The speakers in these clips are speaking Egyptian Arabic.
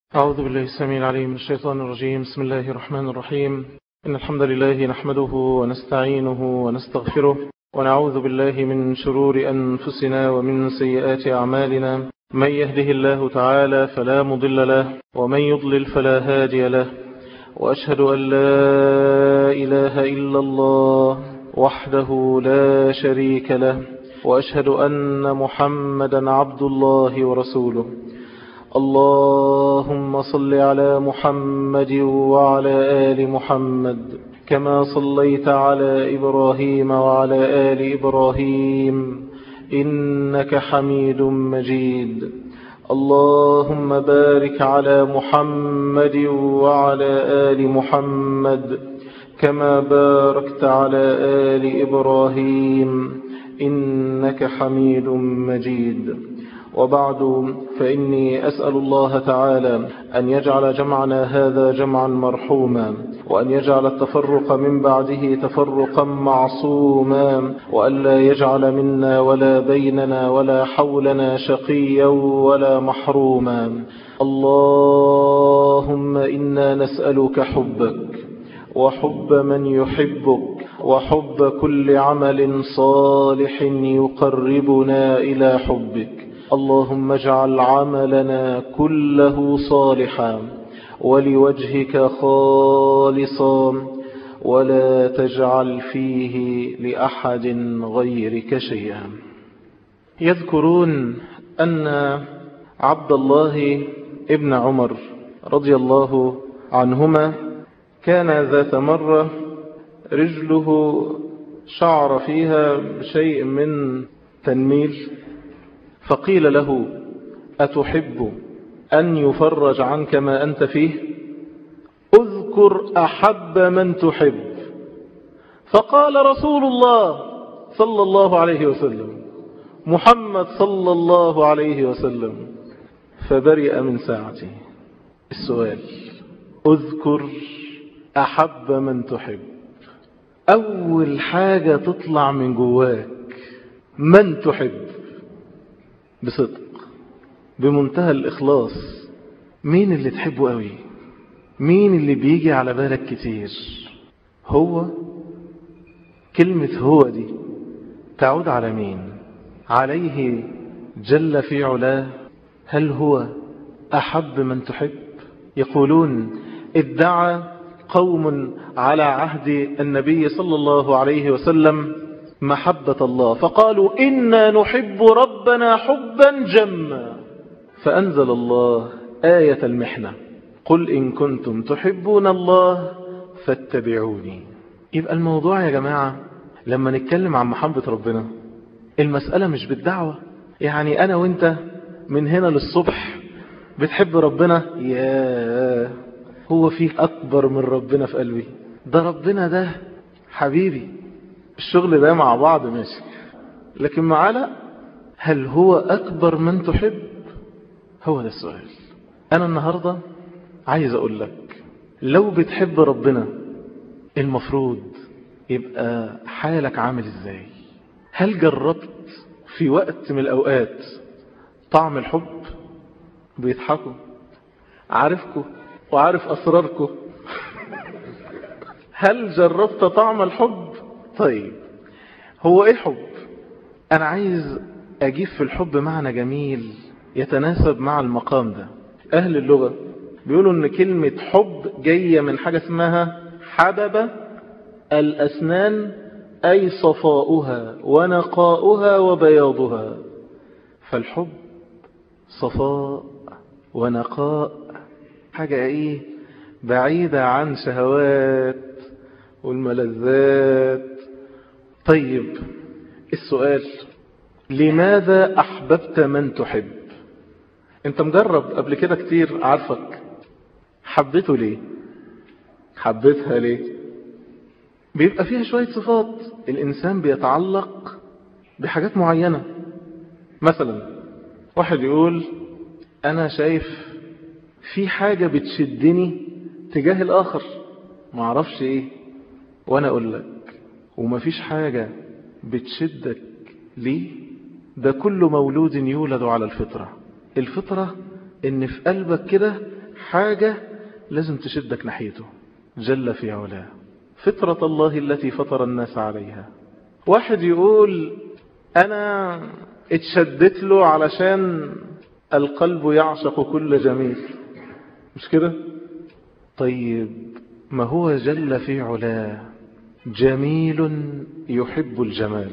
أعوذ بالله السميع العليم من الشيطان الرجيم بسم الله الرحمن الرحيم إن الحمد لله نحمده ونستعينه ونستغفره ونعوذ بالله من شرور أنفسنا ومن سيئات أعمالنا من يهده الله تعالى فلا مضل له ومن يضلل فلا هادي له وأشهد أن لا إله إلا الله وحده لا شريك له وأشهد أن محمدا عبد الله ورسوله اللهم صل على محمد وعلى آل محمد كما صليت على إبراهيم وعلى آل إبراهيم إنك حميد مجيد اللهم بارك على محمد وعلى آل محمد كما باركت على آل إبراهيم إنك حميد مجيد وبعد فإني أسأل الله تعالى أن يجعل جمعنا هذا جمعا مرحوما وأن يجعل التفرق من بعده تفرقا معصوما وأن لا يجعل منا ولا بيننا ولا حولنا شقيا ولا محروما اللهم إنا نسألك حبك وحب من يحبك وحب كل عمل صالح يقربنا إلى حبك اللهم اجعل عملنا كله صالحا ولوجهك خالصا ولا تجعل فيه لأحد غيرك شيئا يذكرون أن عبد الله ابن عمر رضي الله عنهما كان ذات مرة رجله شعر فيها شيء من تنميل فقيل له أتحب أن يفرج عنك ما أنت فيه اذكر أحب من تحب فقال رسول الله صلى الله عليه وسلم محمد صلى الله عليه وسلم فبرئ من ساعته السؤال اذكر أحب من تحب أول حاجة تطلع من جواك من تحب بصدق بمنتهى الإخلاص مين اللي تحبه قوي مين اللي بيجي على بالك كتير هو كلمة هو دي تعود على مين عليه جل في علاه هل هو أحب من تحب يقولون ادعى قوم على عهد النبي صلى الله عليه وسلم محبة الله فقالوا إنا نحب ربنا حبا جما فأنزل الله آية المحنة قل إن كنتم تحبون الله فاتبعوني يبقى الموضوع يا جماعة لما نتكلم عن محبة ربنا المسألة مش بالدعوة يعني أنا وإنت من هنا للصبح بتحب ربنا يا هو فيه أكبر من ربنا في قلبي ده ربنا ده حبيبي الشغل ده مع بعض ماشي لكن معانا هل هو أكبر من تحب هو ده السؤال أنا النهاردة عايز أقول لك لو بتحب ربنا المفروض يبقى حالك عامل ازاي هل جربت في وقت من الأوقات طعم الحب بيضحكوا عارفكم وعارف أسراركم هل جربت طعم الحب طيب هو ايه حب انا عايز اجيب في الحب معنى جميل يتناسب مع المقام ده اهل اللغة بيقولوا ان كلمة حب جاية من حاجة اسمها حبب الاسنان اي صفاؤها ونقاؤها وبياضها فالحب صفاء ونقاء حاجة ايه بعيدة عن شهوات والملذات طيب السؤال لماذا أحببت من تحب انت مجرب قبل كده كتير عارفك حبيته ليه حبيتها ليه بيبقى فيها شوية صفات الإنسان بيتعلق بحاجات معينة مثلا واحد يقول أنا شايف في حاجة بتشدني تجاه الآخر معرفش إيه وأنا أقول لك ومفيش حاجة بتشدك ليه ده كل مولود يولد على الفطرة الفطرة ان في قلبك كده حاجة لازم تشدك ناحيته جل في علاه فطرة الله التي فطر الناس عليها واحد يقول أنا اتشدت له علشان القلب يعشق كل جميل مش كده طيب ما هو جل في علاه جميل يحب الجمال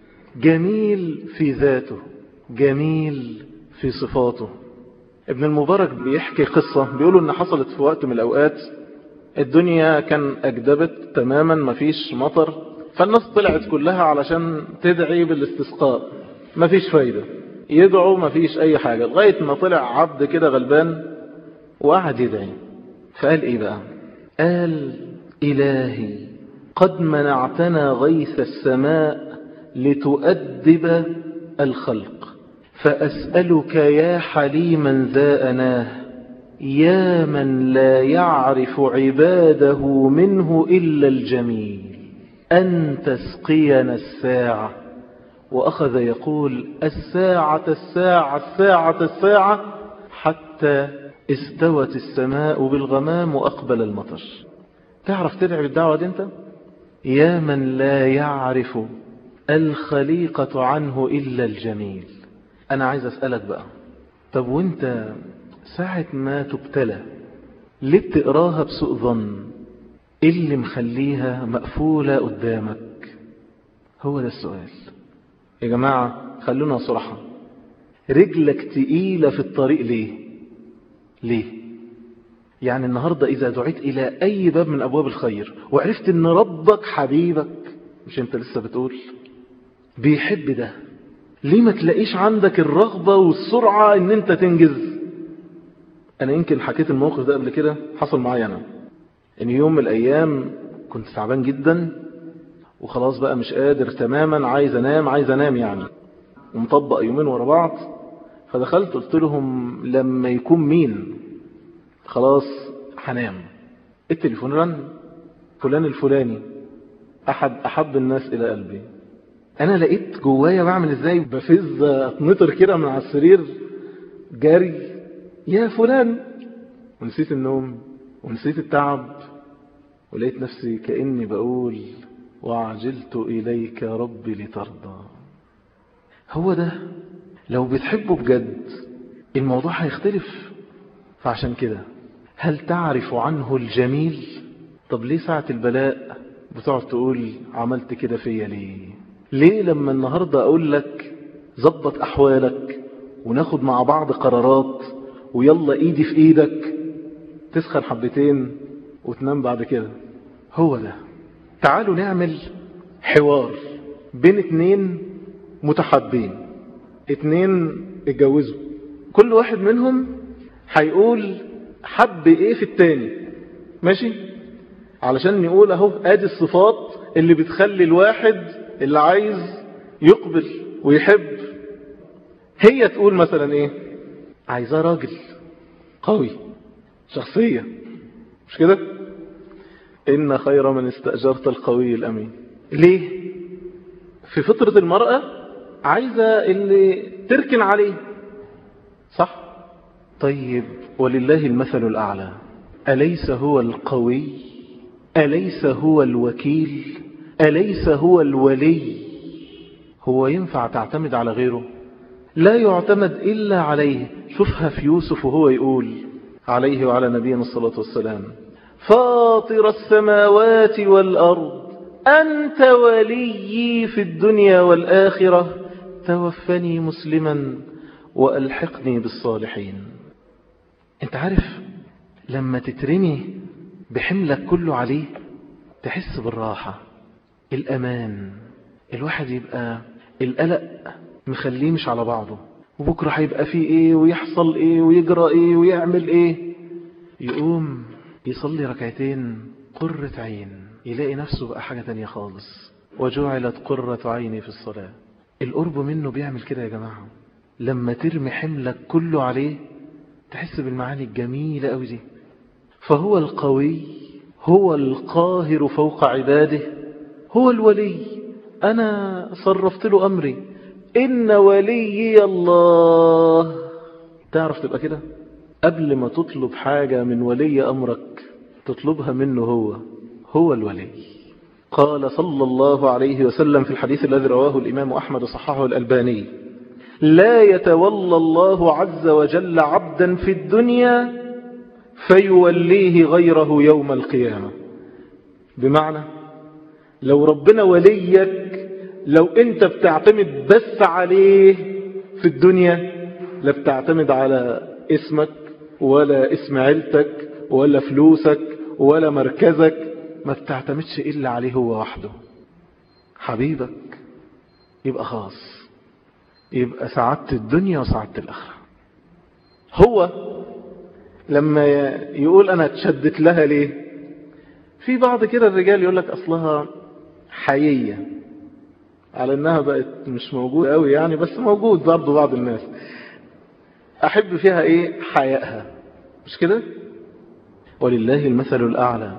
جميل في ذاته جميل في صفاته ابن المبارك بيحكي قصة بيقولوا ان حصلت في وقت من الاوقات الدنيا كان اجدبت تماما مفيش مطر فالناس طلعت كلها علشان تدعي بالاستسقاء مفيش فايدة يدعوا مفيش اي حاجة لغاية ما طلع عبد كده غلبان وقعد يدعي فقال ايه بقى قال الهي قد منعتنا غيث السماء لتؤدب الخلق فأسألك يا حليما ذا أناه يا من لا يعرف عباده منه إلا الجميل أن تسقينا الساعة وأخذ يقول الساعة الساعة الساعة الساعة حتى استوت السماء بالغمام وأقبل المطر تعرف تدعي بالدعوة دي انت يا من لا يعرف الخليقة عنه إلا الجميل أنا عايز أسألك بقى طب وانت ساعة ما تبتلى ليه بتقراها بسوء ظن ايه اللي مخليها مقفولة قدامك هو ده السؤال يا جماعة خلونا صراحة رجلك تقيلة في الطريق ليه ليه يعني النهاردة إذا دعيت إلى أي باب من أبواب الخير وعرفت أن ربك حبيبك مش أنت لسه بتقول بيحب ده ليه ما تلاقيش عندك الرغبة والسرعة أن أنت تنجز أنا يمكن حكيت الموقف ده قبل كده حصل معايا أنا أن يوم من الأيام كنت تعبان جدا وخلاص بقى مش قادر تماما عايز أنام عايز أنام يعني ومطبق يومين ورا بعض فدخلت قلت لهم لما يكون مين خلاص هنام التليفون رن فلان الفلاني أحد أحب الناس إلى قلبي أنا لقيت جوايا بعمل إزاي بفز أتنطر كده من على السرير جري يا فلان ونسيت النوم ونسيت التعب ولقيت نفسي كأني بقول وعجلت إليك ربي لترضى هو ده لو بتحبه بجد الموضوع هيختلف فعشان كده هل تعرف عنه الجميل طب ليه ساعة البلاء بتقعد تقول عملت كده فيا ليه ليه لما النهاردة اقول لك ظبط احوالك وناخد مع بعض قرارات ويلا ايدي في ايدك تسخن حبتين وتنام بعد كده هو ده تعالوا نعمل حوار بين اتنين متحابين اتنين اتجوزوا كل واحد منهم هيقول حب ايه في التاني ماشي علشان نقول اهو ادي الصفات اللي بتخلي الواحد اللي عايز يقبل ويحب هي تقول مثلا ايه عايزاه راجل قوي شخصية مش كده إن خير من استأجرت القوي الأمين ليه في فطرة المرأة عايزة اللي تركن عليه صح طيب ولله المثل الأعلى أليس هو القوي أليس هو الوكيل أليس هو الولي هو ينفع تعتمد على غيره لا يعتمد إلا عليه شوفها في يوسف وهو يقول عليه وعلى نبينا الصلاة والسلام فاطر السماوات والأرض أنت وليي في الدنيا والآخرة توفني مسلما وألحقني بالصالحين انت عارف لما تترمي بحملك كله عليه تحس بالراحة الأمان الواحد يبقى القلق مخليه مش على بعضه وبكرة هيبقى فيه ايه ويحصل ايه ويجرى ايه ويعمل ايه يقوم يصلي ركعتين قرة عين يلاقي نفسه بقى حاجة تانية خالص وجعلت قرة عيني في الصلاة القرب منه بيعمل كده يا جماعة لما ترمي حملك كله عليه تحس بالمعاني الجميلة قوي دي فهو القوي هو القاهر فوق عباده هو الولي أنا صرفت له أمري إن وليي الله تعرف تبقى كده قبل ما تطلب حاجة من ولي أمرك تطلبها منه هو هو الولي قال صلى الله عليه وسلم في الحديث الذي رواه الإمام أحمد صححه الألباني لا يتولى الله عز وجل عبدا في الدنيا فيوليه غيره يوم القيامة بمعنى لو ربنا وليك لو انت بتعتمد بس عليه في الدنيا لا بتعتمد على اسمك ولا اسم عيلتك ولا فلوسك ولا مركزك ما بتعتمدش إلا عليه هو وحده حبيبك يبقى خاص يبقى سعادة الدنيا وسعادة الآخرة هو لما يقول أنا اتشدت لها ليه في بعض كده الرجال يقول لك أصلها حيية على أنها بقت مش موجود قوي يعني بس موجود برضو بعض الناس أحب فيها إيه حيائها مش كده ولله المثل الأعلى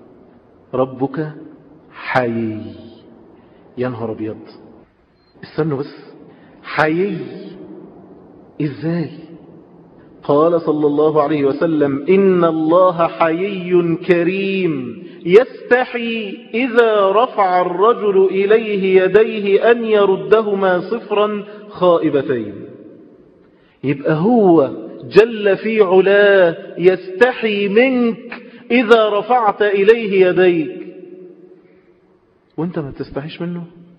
ربك حيي يا نهار ابيض استنوا بس حيي ازاي قال صلى الله عليه وسلم إن الله حيي كريم يستحي إذا رفع الرجل إليه يديه أن يردهما صفرا خائبتين يبقى هو جل في علاه يستحي منك إذا رفعت إليه يديك وانت ما تستحيش منه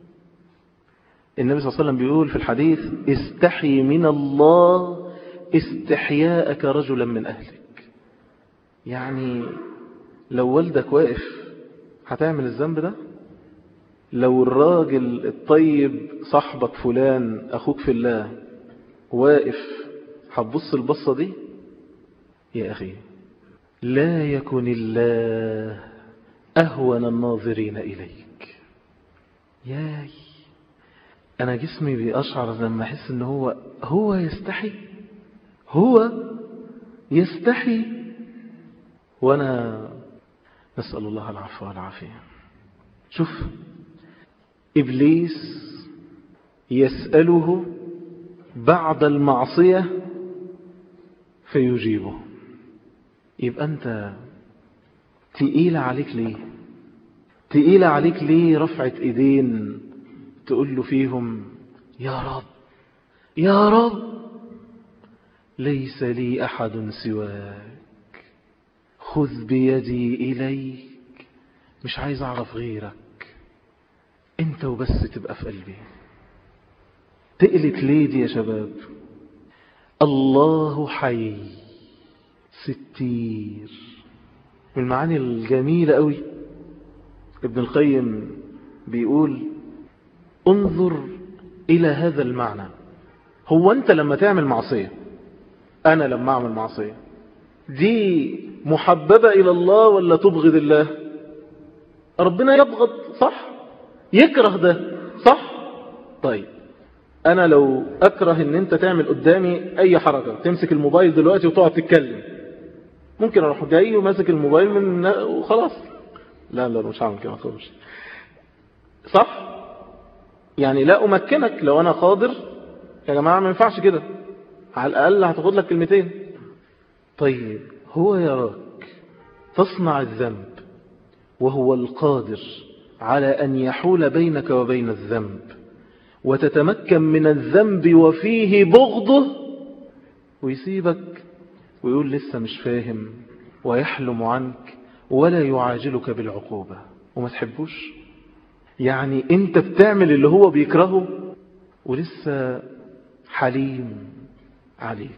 النبي صلى الله عليه وسلم بيقول في الحديث استحي من الله استحياءك رجلا من أهلك يعني لو والدك واقف هتعمل الذنب ده لو الراجل الطيب صاحبك فلان أخوك في الله واقف هتبص البصة دي يا أخي لا يكن الله أهون الناظرين إليك ياي أنا جسمي بيأشعر لما أحس أنه هو هو يستحي هو يستحي وأنا نسأل الله العفو والعافية شوف إبليس يسأله بعد المعصية فيجيبه يبقى أنت تقيل عليك ليه تقيل عليك ليه رفعة إيدين تقول له فيهم يا رب يا رب ليس لي أحد سواك خذ بيدي إليك مش عايز أعرف غيرك أنت وبس تبقى في قلبي تقلت ليه دي يا شباب الله حي ستير من المعاني الجميلة قوي ابن القيم بيقول انظر إلى هذا المعنى هو أنت لما تعمل معصية أنا لما أعمل معصية دي محببة إلى الله ولا تبغض الله ربنا يبغض صح يكره ده صح طيب أنا لو أكره أن أنت تعمل قدامي أي حركة تمسك الموبايل دلوقتي وتقعد تتكلم ممكن أروح جاي وماسك الموبايل من وخلاص لا لا مش هعمل كده خالص صح يعني لا أمكنك لو أنا قادر يا جماعة ما ينفعش كده على الأقل هتاخد لك كلمتين طيب هو يراك تصنع الذنب وهو القادر على أن يحول بينك وبين الذنب وتتمكن من الذنب وفيه بغضه ويسيبك ويقول لسه مش فاهم ويحلم عنك ولا يعاجلك بالعقوبة وما تحبوش يعني انت بتعمل اللي هو بيكرهه ولسه حليم عليك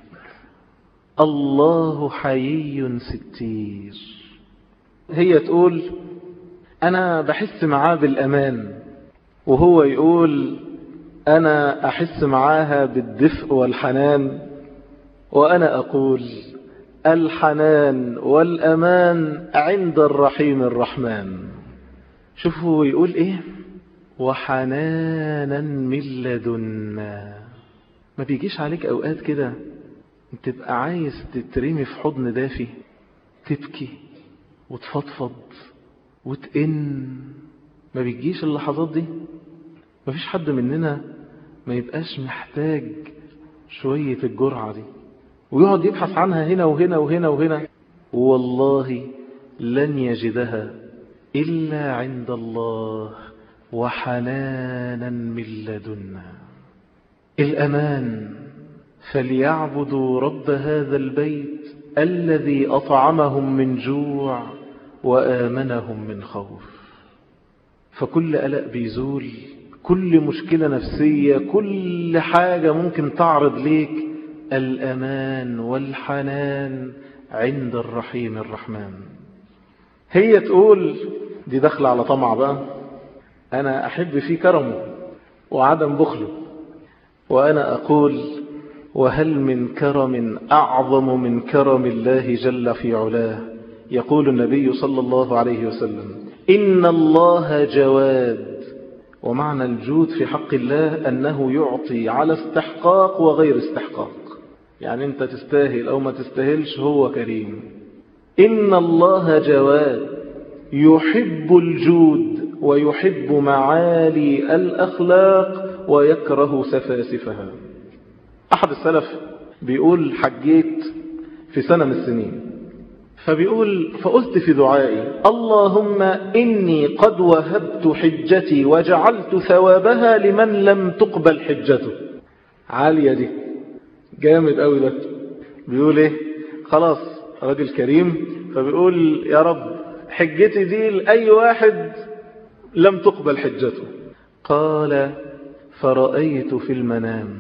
الله حيي ستير هي تقول أنا بحس معاه بالأمان وهو يقول أنا أحس معاها بالدفء والحنان وأنا أقول الحنان والأمان عند الرحيم الرحمن شوفوا يقول إيه وحنانا من لدنا ما بيجيش عليك أوقات كده تبقى عايز تترمي في حضن دافي تبكي وتفضفض وتئن ما بيجيش اللحظات دي ما فيش حد مننا ما يبقاش محتاج شوية الجرعة دي ويقعد يبحث عنها هنا وهنا وهنا وهنا والله لن يجدها إلا عند الله وحنانا من لدنا الأمان فليعبدوا رب هذا البيت الذي أطعمهم من جوع وآمنهم من خوف فكل قلق بيزول كل مشكلة نفسية كل حاجة ممكن تعرض ليك الأمان والحنان عند الرحيم الرحمن هي تقول دي داخلة على طمع بقى أنا أحب في كرمه وعدم بخله وأنا أقول وهل من كرم أعظم من كرم الله جل في علاه يقول النبي صلى الله عليه وسلم إن الله جواد ومعنى الجود في حق الله أنه يعطي على استحقاق وغير استحقاق يعني أنت تستاهل أو ما تستاهلش هو كريم إن الله جواد يحب الجود ويحب معالي الأخلاق ويكره سفاسفها أحد السلف بيقول حجيت في سنة من السنين فبيقول فقلت في دعائي اللهم إني قد وهبت حجتي وجعلت ثوابها لمن لم تقبل حجته عالية دي جامد قوي ده بيقول ايه خلاص راجل كريم فبيقول يا رب حجتي دي لأي واحد لم تقبل حجته قال فرأيت في المنام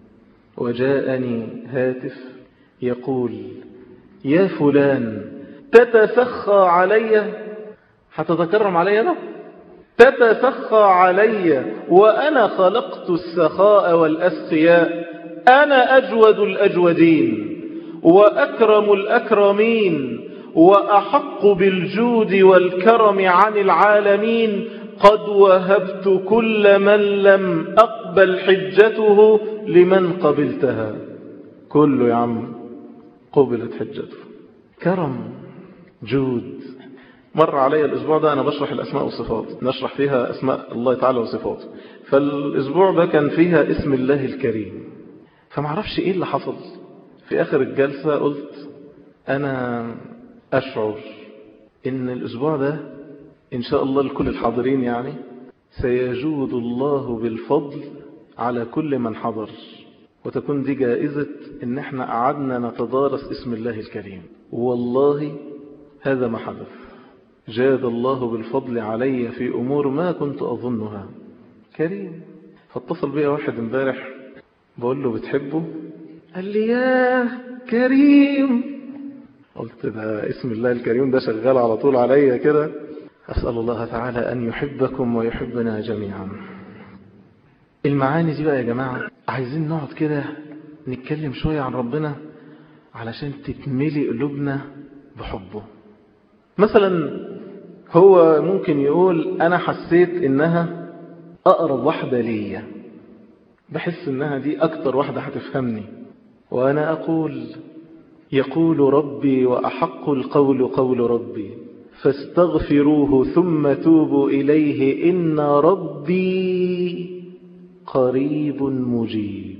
وجاءني هاتف يقول يا فلان تتسخى علي هتتكرم علي أنا تتسخى علي وأنا خلقت السخاء والأسخياء أنا أجود الأجودين وأكرم الأكرمين وأحق بالجود والكرم عن العالمين قد وهبت كل من لم أقبل حجته لمن قبلتها كله يا عم قبلت حجته كرم جود مر علي الأسبوع ده أنا بشرح الأسماء والصفات نشرح فيها أسماء الله تعالى وصفاته فالأسبوع ده كان فيها اسم الله الكريم فمعرفش إيه اللي حصل في آخر الجلسة قلت أنا أشعر إن الأسبوع ده إن شاء الله لكل الحاضرين يعني سيجود الله بالفضل على كل من حضر وتكون دي جائزة إن احنا قعدنا نتدارس اسم الله الكريم والله هذا ما حدث جاد الله بالفضل علي في أمور ما كنت أظنها كريم فاتصل بي واحد امبارح بقول له بتحبه قال لي يا كريم قلت ده اسم الله الكريم ده شغال على طول عليا كده أسأل الله تعالى أن يحبكم ويحبنا جميعا المعاني دي بقى يا جماعة عايزين نقعد كده نتكلم شوية عن ربنا علشان تتملي قلوبنا بحبه مثلا هو ممكن يقول أنا حسيت إنها أقرب واحدة ليا بحس إنها دي أكتر واحدة هتفهمني وأنا أقول يقول ربي وأحق القول قول ربي فاستغفروه ثم توبوا إليه إن ربي قريب مجيب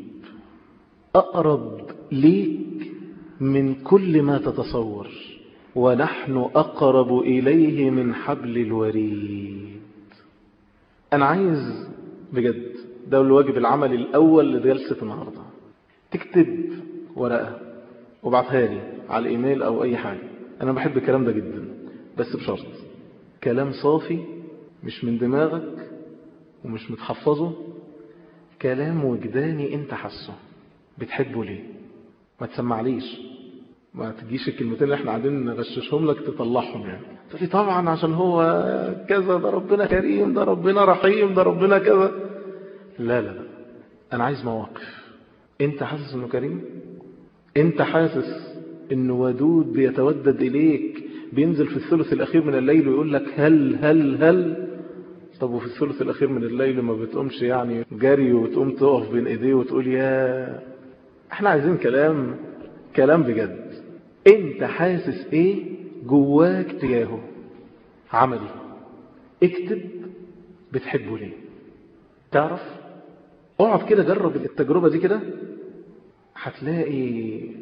أقرب ليك من كل ما تتصور ونحن أقرب إليه من حبل الوريد أنا عايز بجد ده الواجب العملي الأول لجلسة النهاردة تكتب ورقة وبعتها لي على الإيميل أو أي حاجة أنا بحب الكلام ده جدا بس بشرط كلام صافي مش من دماغك ومش متحفظه كلام وجداني انت حسه بتحبه ليه ما تسمعليش ما تجيش الكلمتين اللي احنا قاعدين نغششهم لك تطلعهم يعني تقولي طبعا عشان هو كذا ده ربنا كريم ده ربنا رحيم ده ربنا كذا لا لا لا انا عايز مواقف انت حاسس انه كريم انت حاسس انه ودود بيتودد اليك بينزل في الثلث الاخير من الليل ويقول لك هل هل هل طب وفي الثلث الاخير من الليل ما بتقومش يعني جري وتقوم تقف بين ايديه وتقول يا احنا عايزين كلام كلام بجد انت حاسس ايه جواك تجاهه عملي اكتب بتحبه ليه تعرف اقعد كده جرب التجربة دي كده هتلاقي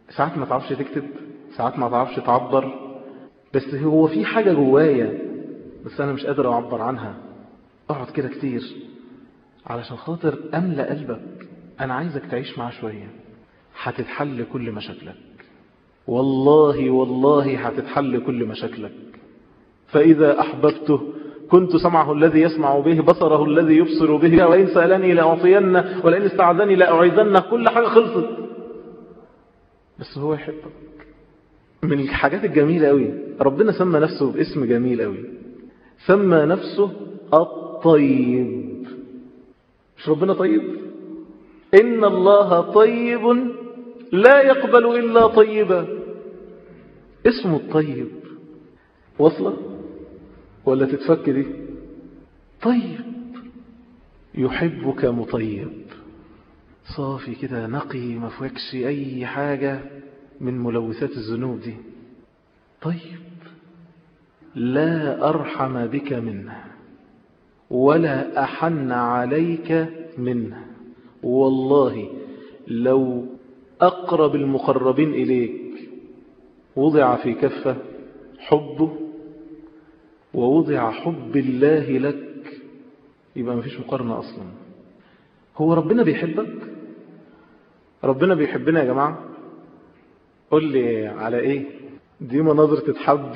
ساعات ما تعرفش تكتب ساعات ما تعرفش تعبر بس هو في حاجة جوايا بس أنا مش قادر أعبر عنها اقعد كده كتير علشان خاطر أملأ قلبك أنا عايزك تعيش معاه شوية هتتحل كل مشاكلك والله والله هتتحل كل مشاكلك فإذا أحببته كنت سمعه الذي يسمع به بصره الذي يبصر به وإن سألني لأعطينه ولئن استعذني لأعيذنه كل حاجة خلصت بس هو يحبك من الحاجات الجميلة قوي ربنا سمى نفسه باسم جميل قوي سمى نفسه الطيب مش ربنا طيب إن الله طيب لا يقبل إلا طيبا اسمه الطيب وصلة ولا تتفك دي طيب يحبك مطيب صافي كده نقي ما فيكش أي حاجة من ملوثات الذنوب دي طيب لا أرحم بك منه ولا أحن عليك منه والله لو أقرب المقربين إليك وضع في كفة حبه ووضع حب الله لك يبقى ما فيش مقارنة أصلا هو ربنا بيحبك ربنا بيحبنا يا جماعة قول لي على ايه دي مناظر تتحب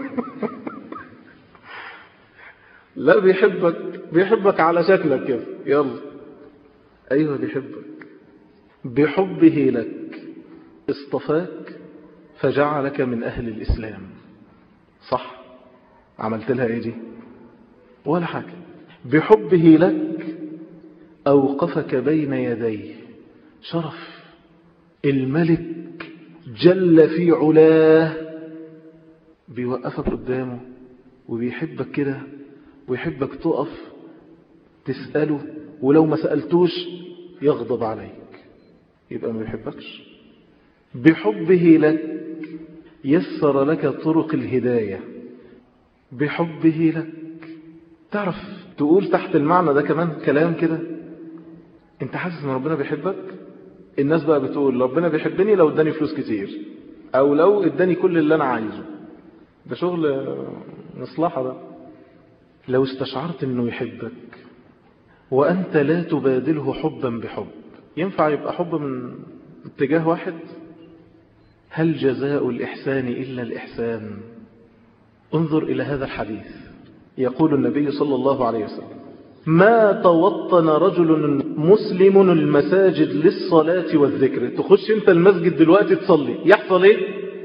لا بيحبك بيحبك على شكلك كده يلا ايوه بيحبك بحبه لك اصطفاك فجعلك من اهل الاسلام صح عملت لها ايه دي ولا حاجة بحبه لك اوقفك بين يديه شرف الملك جل في علاه بيوقفك قدامه وبيحبك كده ويحبك تقف تسأله ولو ما سألتوش يغضب عليك يبقى ما بيحبكش بحبه لك يسر لك طرق الهداية بحبه لك تعرف تقول تحت المعنى ده كمان كلام كده انت حاسس ان ربنا بيحبك الناس بقى بتقول ربنا بيحبني لو اداني فلوس كتير او لو اداني كل اللي انا عايزه ده شغل مصلحة ده لو استشعرت انه يحبك وانت لا تبادله حبا بحب ينفع يبقى حب من اتجاه واحد هل جزاء الإحسان إلا الإحسان انظر إلى هذا الحديث يقول النبي صلى الله عليه وسلم ما توطن رجل مسلم المساجد للصلاة والذكر تخش انت المسجد دلوقتي تصلي يحصل ايه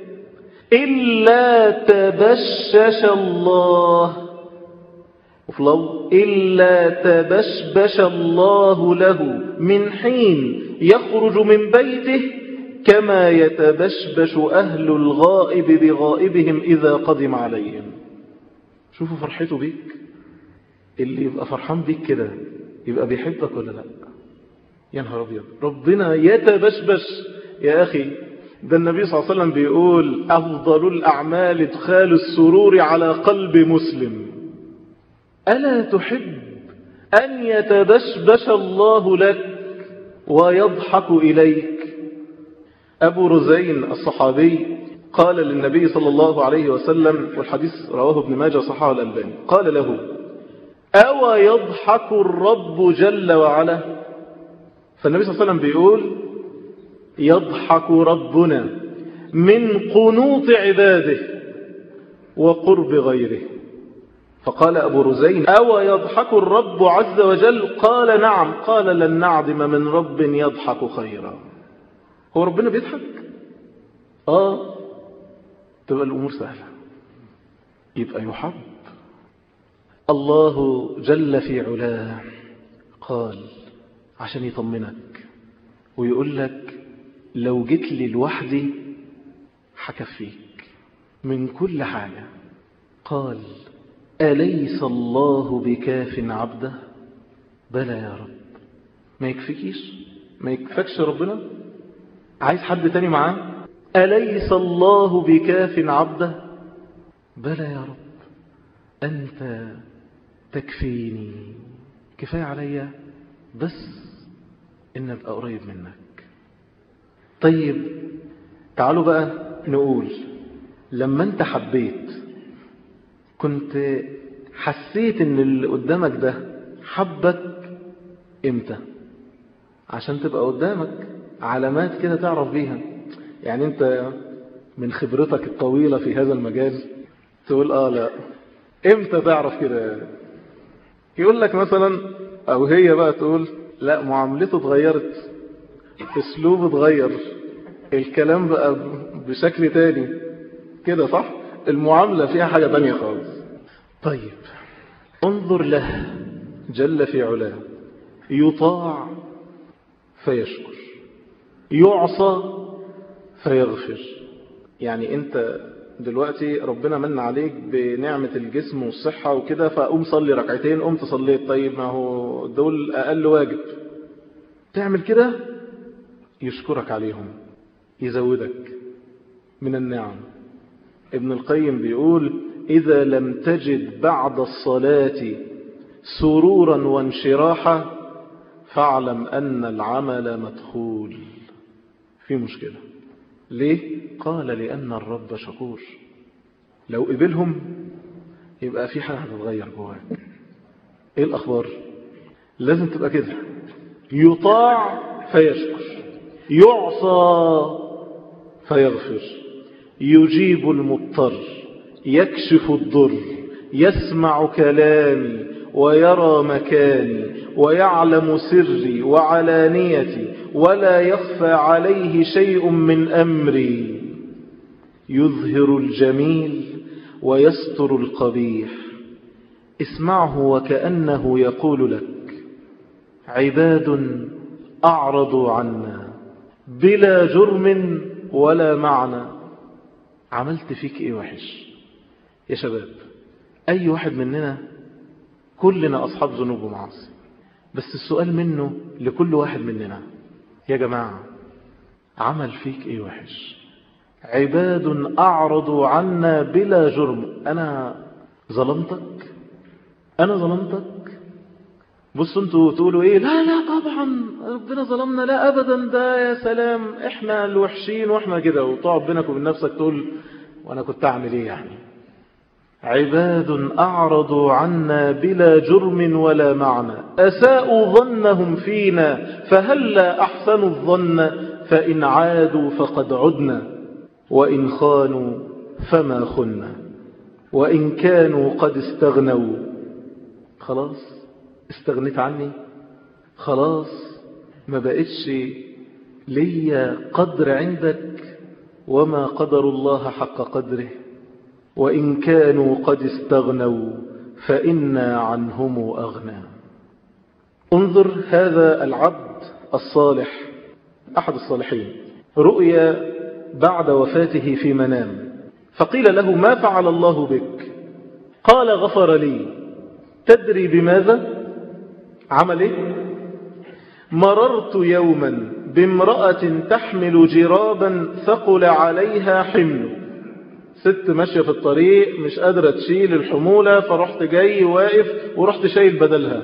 إلا تبشش الله وفي لو إلا تبشبش الله له من حين يخرج من بيته كما يتبشبش أهل الغائب بغائبهم إذا قدم عليهم شوفوا فرحته بيك اللي يبقى فرحان بيك كده يبقى بيحبك ولا لا يا نهار أبيض ربنا يتبشبش يا أخي ده النبي صلى الله عليه وسلم بيقول أفضل الأعمال ادخال السرور على قلب مسلم ألا تحب أن يتبشبش الله لك ويضحك إليك أبو رزين الصحابي قال للنبي صلى الله عليه وسلم والحديث رواه ابن ماجه صححه الألباني قال له أو يضحك الرب جل وعلا فالنبي صلى الله عليه وسلم بيقول يضحك ربنا من قنوط عباده وقرب غيره فقال أبو رزين أو يضحك الرب عز وجل قال نعم قال لن نعدم من رب يضحك خيرا هو ربنا بيضحك آه تبقى الأمور سهلة يبقى يحب الله جل في علاه قال عشان يطمنك ويقول لك لو جيت لي لوحدي حكفيك من كل حاجة قال أليس الله بكاف عبده بلى يا رب ما يكفيكيش ما يكفكش ربنا عايز حد تاني معاه أليس الله بكاف عبده بلى يا رب أنت تكفيني كفاية عليا بس إن أبقى قريب منك طيب تعالوا بقى نقول لما انت حبيت كنت حسيت ان اللي قدامك ده حبك امتى عشان تبقى قدامك علامات كده تعرف بيها يعني انت من خبرتك الطويلة في هذا المجال تقول اه لا امتى تعرف كده يقول لك مثلا او هي بقى تقول لا معاملته اتغيرت اسلوبه اتغير الكلام بقى بشكل تاني كده صح المعاملة فيها حاجة تانية خالص طيب انظر له جل في علاه يطاع فيشكر يعصى فيغفر يعني انت دلوقتي ربنا من عليك بنعمة الجسم والصحة وكده فقوم صلي ركعتين قمت صليت طيب ما هو دول أقل واجب تعمل كده يشكرك عليهم يزودك من النعم ابن القيم بيقول إذا لم تجد بعد الصلاة سرورا وانشراحا فاعلم أن العمل مدخول في مشكلة ليه؟ قال لأن الرب شكور لو قبلهم يبقى في حاجة هتتغير جواك ايه الأخبار لازم تبقى كده يطاع فيشكر يعصى فيغفر يجيب المضطر يكشف الضر يسمع كلامي ويرى مكاني ويعلم سري وعلانيتي ولا يخفى عليه شيء من أمري يظهر الجميل ويستر القبيح اسمعه وكأنه يقول لك عباد أعرضوا عنا بلا جرم ولا معنى عملت فيك ايه وحش يا شباب اي واحد مننا كلنا اصحاب ذنوب ومعاصي بس السؤال منه لكل واحد مننا يا جماعة عمل فيك ايه وحش عباد اعرضوا عنا بلا جرم انا ظلمتك انا ظلمتك بصوا انتوا تقولوا ايه لا لا طبعا ربنا ظلمنا لا ابدا ده يا سلام احنا الوحشين واحنا كده وتقعد بينك وبين نفسك تقول وانا كنت اعمل ايه يعني عباد اعرضوا عنا بلا جرم ولا معنى اساءوا ظنهم فينا فهلا احسنوا الظن فان عادوا فقد عدنا وان خانوا فما خنا وان كانوا قد استغنوا خلاص استغنيت عني خلاص ما بقتش ليا قدر عندك وما قدر الله حق قدره وإن كانوا قد استغنوا فإنا عنهم أغنى انظر هذا العبد الصالح أحد الصالحين رؤيا بعد وفاته في منام فقيل له ما فعل الله بك قال غفر لي تدري بماذا عمل ايه مررت يوما بامرأة تحمل جرابا ثقل عليها حمل ست ماشية في الطريق مش قادرة تشيل الحمولة فرحت جاي واقف ورحت شايل بدلها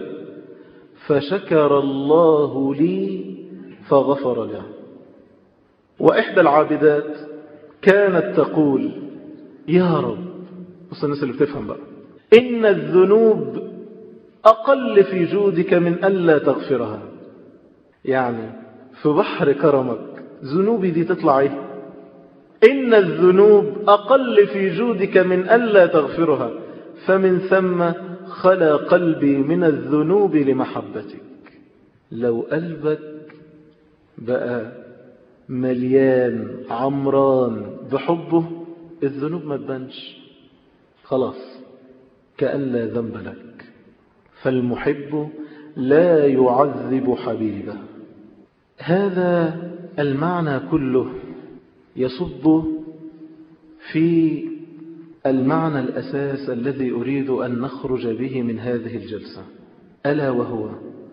فشكر الله لي فغفر له وإحدى العابدات كانت تقول يا رب بص الناس اللي بتفهم بقى إن الذنوب أقل في جودك من ألا تغفرها يعني في بحر كرمك ذنوبي دي تطلع ايه إن الذنوب أقل في جودك من ألا تغفرها فمن ثم خلا قلبي من الذنوب لمحبتك لو قلبك بقى مليان عمران بحبه الذنوب ما تبانش خلاص كأن لا ذنب لك فالمحب لا يعذب حبيبه هذا المعنى كله يصب في المعنى الأساس الذي أريد أن نخرج به من هذه الجلسة ألا وهو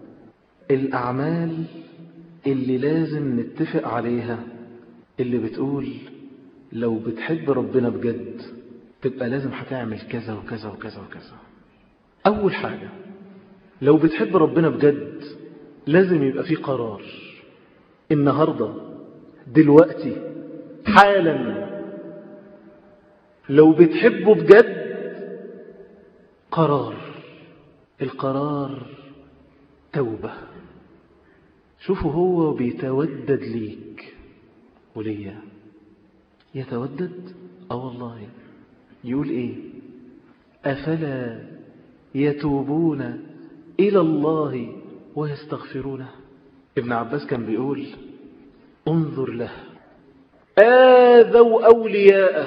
الأعمال اللي لازم نتفق عليها اللي بتقول لو بتحب ربنا بجد تبقى لازم هتعمل كذا وكذا وكذا وكذا أول حاجة لو بتحب ربنا بجد لازم يبقى في قرار النهاردة دلوقتي حالا لو بتحبه بجد قرار القرار توبة شوفوا هو بيتودد ليك وليا يتودد اه والله يقول ايه افلا يتوبون الى الله ويستغفرونه ابن عباس كان بيقول انظر له آذوا أولياءه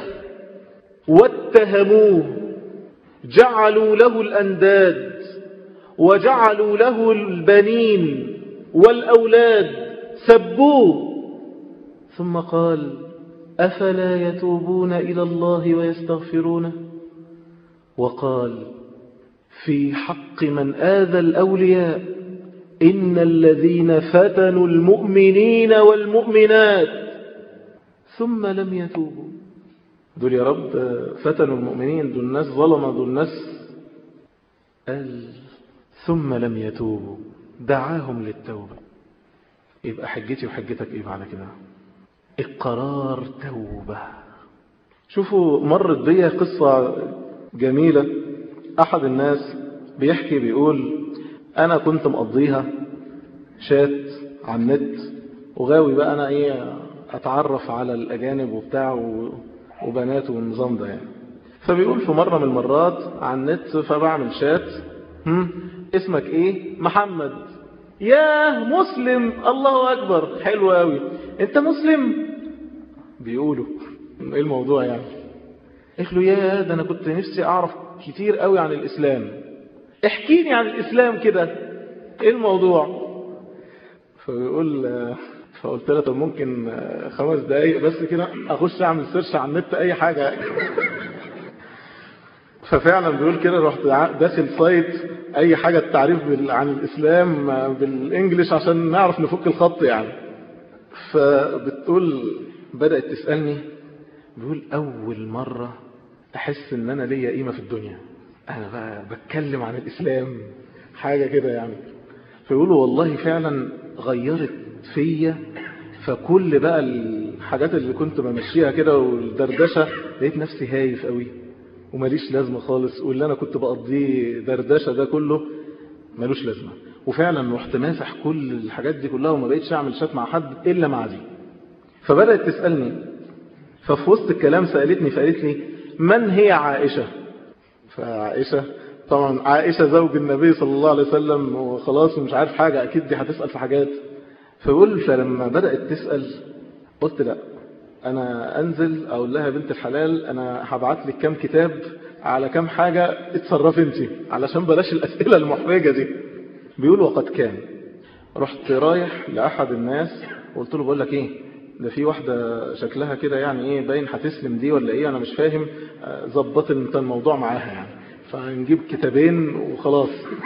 واتهموه جعلوا له الأنداد وجعلوا له البنين والأولاد سبوه ثم قال أفلا يتوبون إلى الله ويستغفرونه وقال في حق من آذى الأولياء إن الذين فتنوا المؤمنين والمؤمنات ثم لم يتوبوا دول يا رب فتنوا المؤمنين دول الناس ظلموا دول الناس قال ثم لم يتوبوا دعاهم للتوبة يبقى حجتي وحجتك ايه بعد كده القرار توبة شوفوا مرت بيا قصة جميلة أحد الناس بيحكي بيقول أنا كنت مقضيها شات على النت وغاوي بقى أنا إيه أتعرف على الأجانب وبتاع وبنات والنظام ده يعني فبيقول في مرة من المرات على النت فبعمل شات هم اسمك إيه محمد ياه مسلم الله أكبر حلو قوي أنت مسلم بيقولوا إيه الموضوع يعني قلت له يا ده أنا كنت نفسي أعرف كتير قوي عن الإسلام احكي لي عن الإسلام كده ايه الموضوع فبيقول فقلت له طب ممكن خمس دقايق بس كده اخش اعمل سيرش على النت اي حاجة ففعلا بيقول كده رحت داخل سايت اي حاجة التعريف عن الاسلام بالانجليش عشان نعرف نفك الخط يعني فبتقول بدأت تسألني بيقول اول مرة احس ان انا ليا قيمة في الدنيا انا بقى بتكلم عن الاسلام حاجة كده يعني فيقولوا والله فعلا غيرت فيا فكل بقى الحاجات اللي كنت بمشيها كده والدردشة لقيت نفسي هايف قوي وماليش لازمة خالص واللي انا كنت بقضيه دردشة ده كله ملوش لازمة وفعلا رحت ماسح كل الحاجات دي كلها وما بقيتش اعمل شات مع حد الا مع دي فبدأت تسألني ففي وسط الكلام سألتني فقالت لي من هي عائشة فعائشة طبعا عائشة زوج النبي صلى الله عليه وسلم وخلاص ومش عارف حاجة أكيد دي هتسأل في حاجات فقول فلما بدأت تسأل قلت لا أنا أنزل أقول لها بنت الحلال أنا هبعت لك كام كتاب على كام حاجة اتصرف انت علشان بلاش الأسئلة المحرجة دي بيقول وقد كان رحت رايح لأحد الناس وقلت له بقول لك ايه ده في واحدة شكلها كده يعني ايه باين هتسلم دي ولا ايه انا مش فاهم ظبط انت الموضوع معاها يعني فنجيب كتابين وخلاص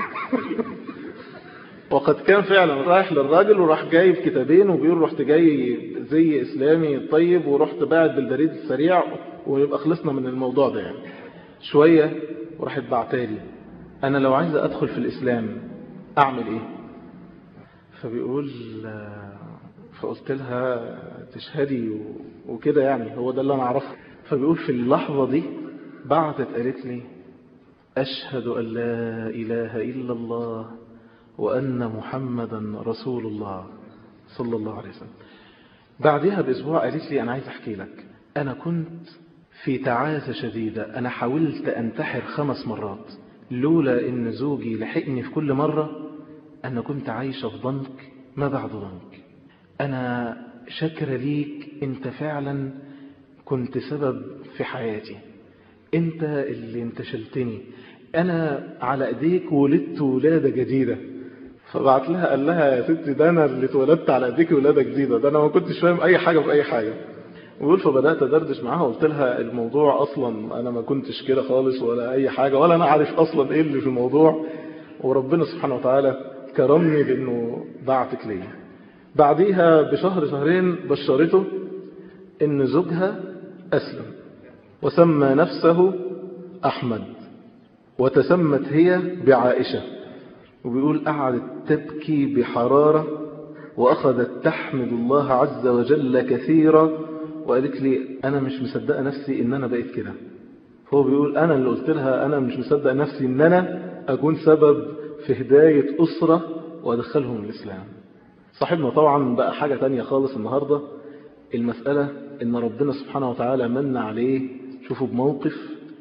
وقد كان فعلا رايح للراجل وراح جايب كتابين وبيقول رحت جاي زي اسلامي طيب ورحت باعت بالبريد السريع ويبقى خلصنا من الموضوع ده يعني شوية وراحت بعتالي انا لو عايز ادخل في الاسلام اعمل ايه فبيقول فقلت لها تشهدي وكده يعني هو ده اللي انا اعرفه فبيقول في اللحظة دي بعتت قالت لي أشهد أن لا إله إلا الله وأن محمدا رسول الله صلى الله عليه وسلم بعدها بأسبوع قالت لي أنا عايز أحكي لك أنا كنت في تعاسة شديدة أنا حاولت أنتحر خمس مرات لولا إن زوجي لحقني في كل مرة أنا كنت عايشة في ضنك ما بعد ضنك أنا شكر ليك أنت فعلا كنت سبب في حياتي أنت اللي انتشلتني أنا على أيديك ولدت ولادة جديدة فبعت لها قال لها يا ستي ده أنا اللي اتولدت على أيديك ولادة جديدة ده أنا ما كنتش فاهم أي حاجة في أي حاجة ويقول فبدأت أدردش معاها وقلت لها الموضوع أصلا أنا ما كنتش كده خالص ولا أي حاجة ولا أنا عارف أصلا إيه اللي في الموضوع وربنا سبحانه وتعالى كرمني بأنه بعتك لي بعديها بشهر شهرين بشرته إن زوجها أسلم وسمى نفسه أحمد وتسمت هي بعائشة وبيقول قعدت تبكي بحرارة وأخذت تحمد الله عز وجل كثيرا وقالت لي أنا مش مصدقة نفسي إن أنا بقيت كده هو بيقول أنا اللي قلت لها أنا مش مصدق نفسي إن أنا أكون سبب في هداية أسرة وأدخلهم الإسلام صاحبنا طبعا بقى حاجة تانية خالص النهاردة المسألة إن ربنا سبحانه وتعالى من عليه شوفوا بموقف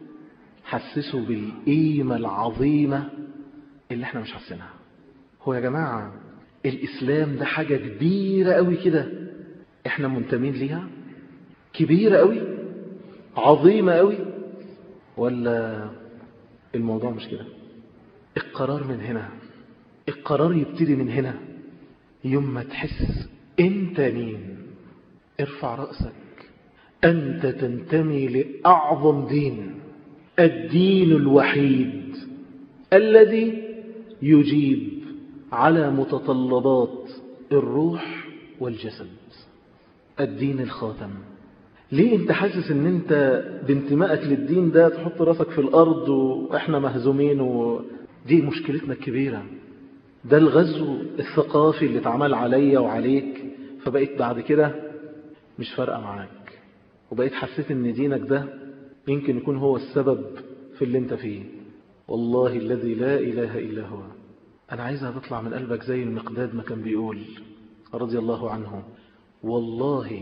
حسسه بالقيمة العظيمة اللي احنا مش حاسينها هو يا جماعة الإسلام ده حاجة كبيرة قوي كده احنا منتمين ليها كبيرة قوي عظيمة قوي ولا الموضوع مش كده القرار من هنا القرار يبتدي من هنا يوم ما تحس انت مين ارفع رأسك أنت تنتمي لأعظم دين الدين الوحيد الذي يجيب على متطلبات الروح والجسد الدين الخاتم ليه انت حاسس ان انت بانتمائك للدين ده تحط راسك في الارض واحنا مهزومين ودي مشكلتنا الكبيرة ده الغزو الثقافي اللي اتعمل عليا وعليك فبقيت بعد كده مش فارقة معاك وبقيت حسيت ان دينك ده يمكن يكون هو السبب في اللي انت فيه والله الذي لا إله إلا هو أنا عايزها تطلع من قلبك زي المقداد ما كان بيقول رضي الله عنه والله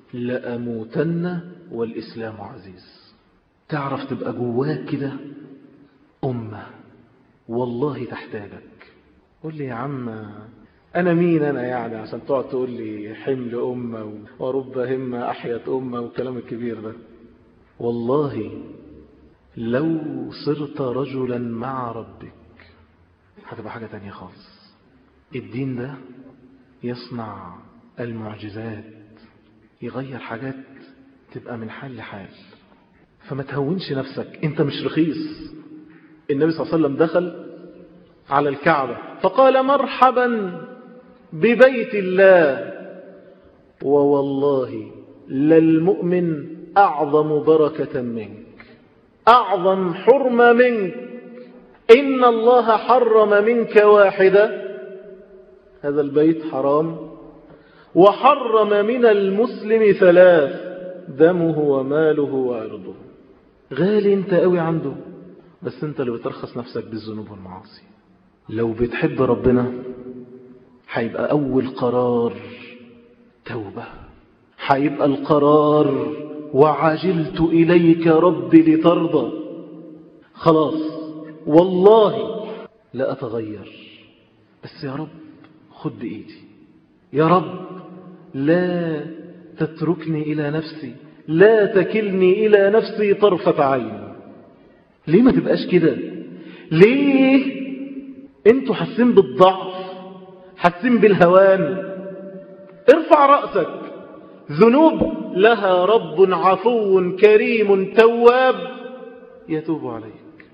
لأموتن والإسلام عزيز تعرف تبقى جواك كده أمة والله تحتاجك قول لي يا عم أنا مين أنا يعني عشان تقعد تقول لي حمل أمة ورب همة أحيت أمة والكلام الكبير ده والله لو صرت رجلا مع ربك هتبقى حاجة تانية خالص الدين ده يصنع المعجزات يغير حاجات تبقى من حال لحال فما تهونش نفسك انت مش رخيص النبي صلى الله عليه وسلم دخل على الكعبة فقال مرحبا ببيت الله ووالله للمؤمن أعظم بركة منك أعظم حرمة منك إن الله حرم منك واحدة هذا البيت حرام وحرم من المسلم ثلاث دمه وماله وعرضه غالي انت قوي عنده بس انت اللي بترخص نفسك بالذنوب والمعاصي لو بتحب ربنا هيبقى أول قرار توبة هيبقى القرار وعجلت إليك ربي لترضى خلاص والله لا أتغير بس يا رب خد بإيدي يا رب لا تتركني إلى نفسي لا تكلني إلى نفسي طرفة عين ليه ما تبقاش كده ليه انتوا حاسين بالضعف حاسين بالهوان ارفع رأسك ذنوب لها رب عفو كريم تواب يتوب عليك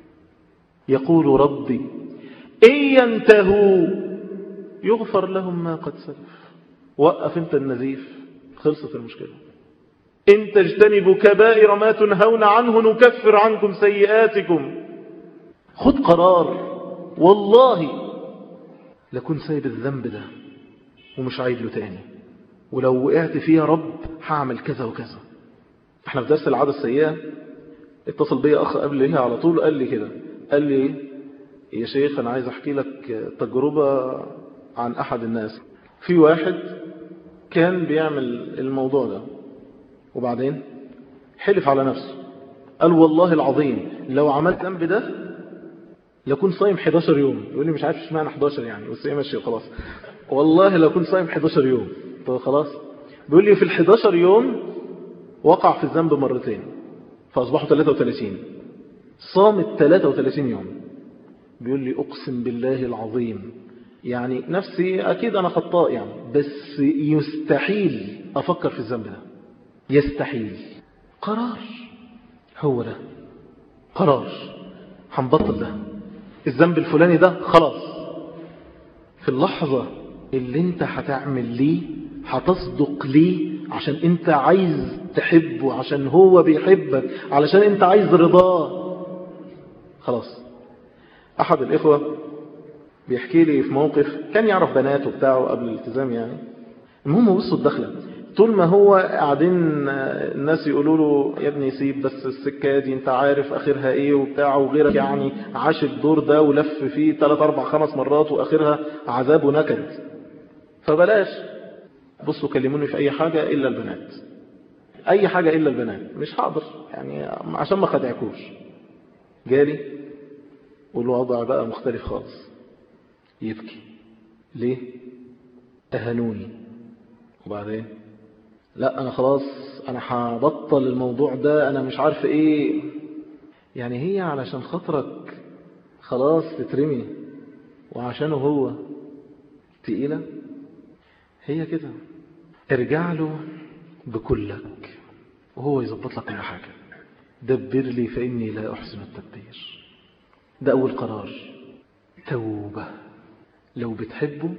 يقول ربي إن ينتهوا يغفر لهم ما قد سلف وقف انت النزيف خلصت المشكلة إن تجتنبوا كبائر ما تنهون عنه نكفر عنكم سيئاتكم خد قرار والله لكن سايب الذنب ده ومش عايد له تاني ولو وقعت فيه يا رب هعمل كذا وكذا احنا في درس العادة السيئة اتصل بي أخ قبل ليها على طول قال لي كده قال لي يا شيخ أنا عايز أحكي لك تجربة عن أحد الناس في واحد كان بيعمل الموضوع ده وبعدين حلف على نفسه قال والله العظيم لو عملت ذنب ده لكون صايم 11 يوم يقول لي مش عارف اشمعنى 11 يعني بس ايه ماشي خلاص والله لو كنت صايم 11 يوم طب خلاص بيقول لي في ال 11 يوم وقع في الذنب مرتين فاصبحوا 33 صام ال 33 يوم بيقول لي اقسم بالله العظيم يعني نفسي اكيد انا خطاء يعني بس يستحيل افكر في الذنب ده يستحيل قرار هو ده قرار هنبطل ده الذنب الفلاني ده خلاص في اللحظة اللي انت هتعمل ليه هتصدق ليه عشان انت عايز تحبه عشان هو بيحبك علشان انت عايز رضاه خلاص احد الاخوة بيحكي لي في موقف كان يعرف بناته بتاعه قبل الالتزام يعني المهم بصوا الدخلة طول ما هو قاعدين الناس يقولوا له يا ابني سيب بس السكة دي انت عارف اخرها ايه وبتاع وغيرك يعني عاش الدور ده ولف فيه 3 4 5 مرات واخرها عذاب ونكد فبلاش بصوا كلموني في اي حاجة الا البنات اي حاجة الا البنات مش حاضر يعني عشان ما خدعكوش جالي والوضع بقى مختلف خالص يبكي ليه اهانوني وبعدين لا انا خلاص انا هبطل الموضوع ده انا مش عارف ايه يعني هي علشان خاطرك خلاص تترمي وعشانه هو تقيلة هي كده ارجع له بكلك وهو يظبط لك كل حاجة دبر لي فإني لا أحسن التدبير ده أول قرار توبة لو بتحبه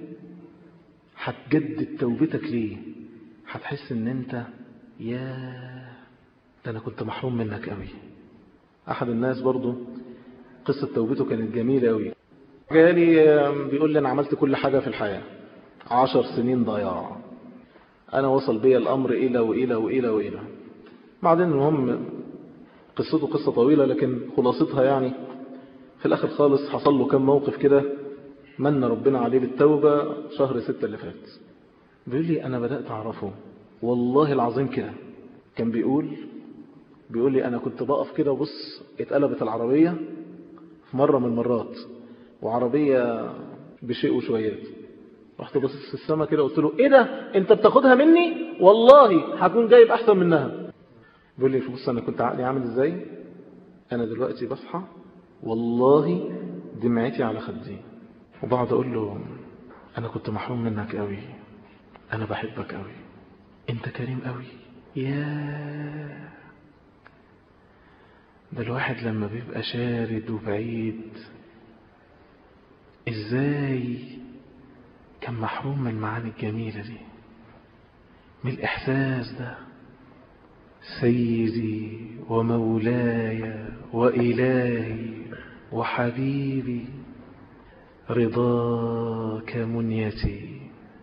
هتجدد توبتك ليه هتحس ان انت يا ده انا كنت محروم منك قوي احد الناس برضو قصة توبته كانت جميلة قوي جالي بيقول لي انا عملت كل حاجة في الحياة عشر سنين ضياع انا وصل بي الامر الى والى والى والى بعدين المهم قصته قصة طويلة لكن خلاصتها يعني في الاخر خالص حصل له كم موقف كده من ربنا عليه بالتوبة شهر ستة اللي فات بيقول لي أنا بدأت أعرفه والله العظيم كده كان بيقول بيقول لي أنا كنت بقف كده وبص اتقلبت العربية في مرة من المرات وعربية بشيء وشويات رحت بصيت في السماء كده قلت له ايه ده انت بتاخدها مني والله هكون جايب احسن منها بيقول لي بص انا كنت عقلي عامل ازاي انا دلوقتي بصحى والله دمعتي على خدي وبقعد اقول له انا كنت محروم منك قوي انا بحبك قوي انت كريم قوي يا ده الواحد لما بيبقى شارد وبعيد ازاي كان محروم من المعاني الجميلة دي من الإحساس ده سيدي ومولاي وإلهي وحبيبي رضاك منيتي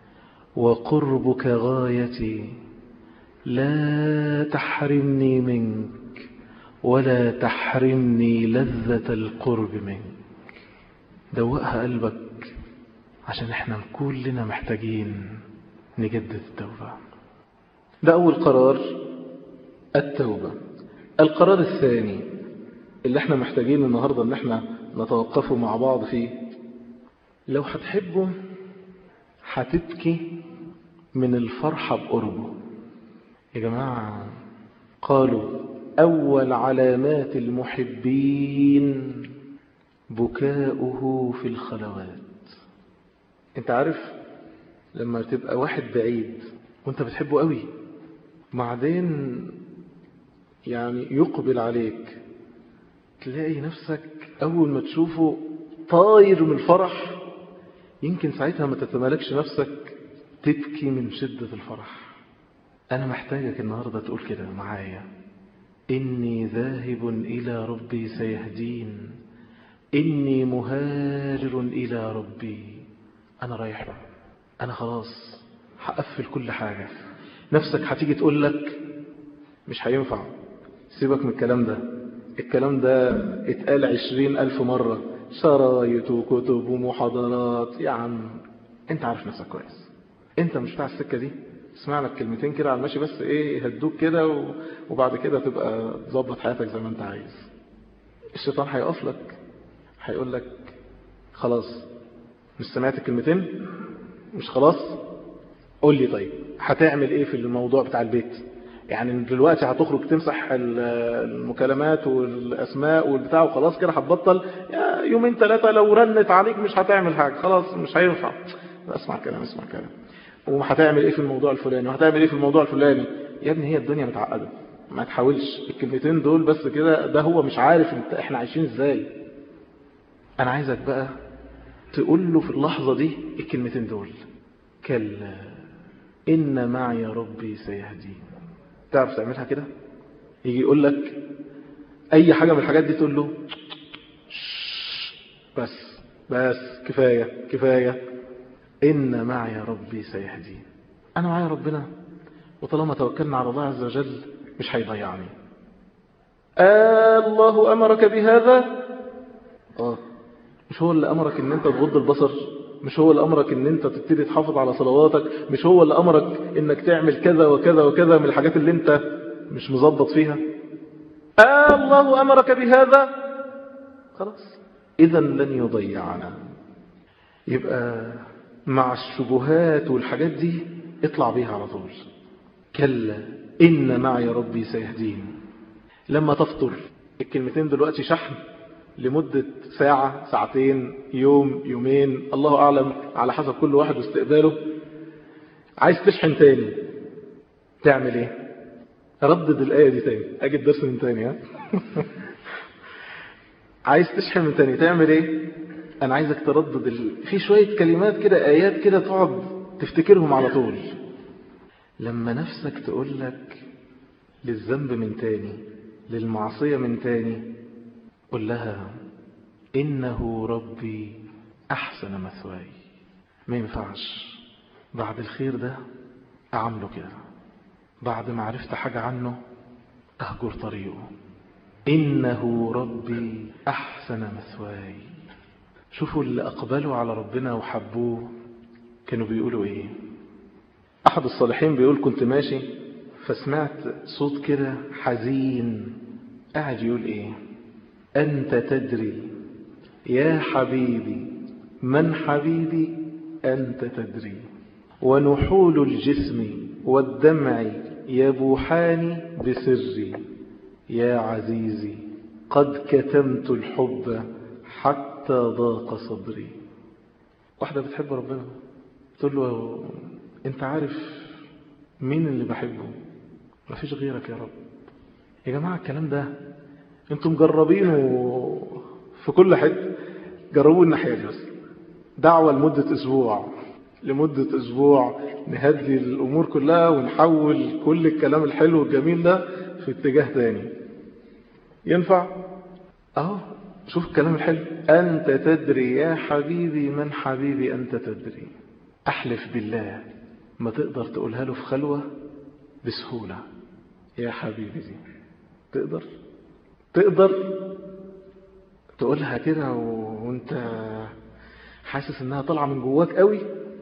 وقربك غايتي لا تحرمني منك ولا تحرمني لذة القرب منك دوقها قلبك عشان احنا كلنا محتاجين نجدد التوبة ده أول قرار التوبة القرار الثاني اللي احنا محتاجين النهاردة ان احنا نتوقفوا مع بعض فيه لو هتحبوا هتبكي من الفرحة بقربه يا جماعة قالوا أول علامات المحبين بكاؤه في الخلوات انت عارف لما تبقى واحد بعيد وانت بتحبه قوي بعدين يعني يقبل عليك تلاقي نفسك أول ما تشوفه طاير من الفرح يمكن ساعتها ما تتمالكش نفسك تبكي من شدة الفرح أنا محتاجك النهاردة تقول كده معايا إني ذاهب إلى ربي سيهدين إني مهاجر إلى ربي أنا رايح له أنا خلاص هقفل كل حاجة نفسك هتيجي تقول لك مش هينفع سيبك من الكلام ده الكلام ده اتقال عشرين ألف مرة شرايط وكتب ومحاضرات يا عم انت عارف نفسك كويس انت مش بتاع السكة دي اسمع لك كلمتين كده على الماشي بس ايه يهدوك كده وبعد كده تبقى تظبط حياتك زي ما انت عايز الشيطان هيقف لك هيقول لك خلاص مش سمعت الكلمتين مش خلاص قول لي طيب هتعمل ايه في الموضوع بتاع البيت يعني دلوقتي هتخرج تمسح المكالمات والاسماء والبتاع وخلاص كده هتبطل يومين ثلاثة لو رنت عليك مش هتعمل حاجة خلاص مش هينفع اسمع كلام اسمع كلام وهتعمل ايه في الموضوع الفلاني وهتعمل ايه في الموضوع الفلاني يا ابني هي الدنيا متعقدة ما تحاولش الكلمتين دول بس كده ده هو مش عارف انت احنا عايشين ازاي انا عايزك بقى تقول له في اللحظة دي الكلمتين دول كلا إن معي ربي سيهدين تعرف تعملها كده يجي يقول لك أي حاجة من الحاجات دي تقول له بس بس كفاية كفاية إن معي ربي سيهدين أنا معي ربنا وطالما توكلنا على الله عز وجل مش هيضيعني آه الله أمرك بهذا آه مش هو اللي أمرك ان انت تغض البصر مش هو اللي أمرك ان انت تبتدي تحافظ على صلواتك مش هو اللي أمرك انك تعمل كذا وكذا وكذا من الحاجات اللي انت مش مظبط فيها آه الله أمرك بهذا خلاص إذا لن يضيعنا يبقى مع الشبهات والحاجات دي اطلع بيها على طول كلا إن معي ربي سيهدين لما تفطر الكلمتين دلوقتي شحن لمدة ساعة ساعتين يوم يومين الله أعلم على حسب كل واحد واستقباله عايز تشحن تاني تعمل ايه ردد الآية دي تاني أجي الدرس من تاني ها عايز تشحن من تاني تعمل ايه أنا عايزك تردد ال... في شوية كلمات كده آيات كده تقعد تفتكرهم على طول لما نفسك تقول لك للذنب من تاني للمعصية من تاني قل لها إنه ربي أحسن مثواي ما ينفعش بعد الخير ده أعمله كده بعد ما عرفت حاجة عنه أهجر طريقه إنه ربي أحسن مثواي شوفوا اللي أقبلوا على ربنا وحبوه كانوا بيقولوا إيه أحد الصالحين بيقول كنت ماشي فسمعت صوت كده حزين قاعد يقول إيه أنت تدري يا حبيبي من حبيبي أنت تدري ونحول الجسم والدمع يبوحان بسري يا عزيزي قد كتمت الحب حتى ضاق صدري واحدة بتحب ربنا تقول له انت عارف مين اللي بحبه مفيش غيرك يا رب يا جماعة الكلام ده انتم مجربينه في كل حته جربوا الناحية دي بس دعوة لمدة اسبوع لمدة اسبوع نهدي الامور كلها ونحول كل الكلام الحلو والجميل ده في اتجاه تاني ينفع اهو شوف الكلام الحلو انت تدري يا حبيبي من حبيبي انت تدري احلف بالله ما تقدر تقولها له في خلوة بسهولة يا حبيبي دي تقدر تقدر تقولها كده وانت حاسس انها طالعة من جواك قوي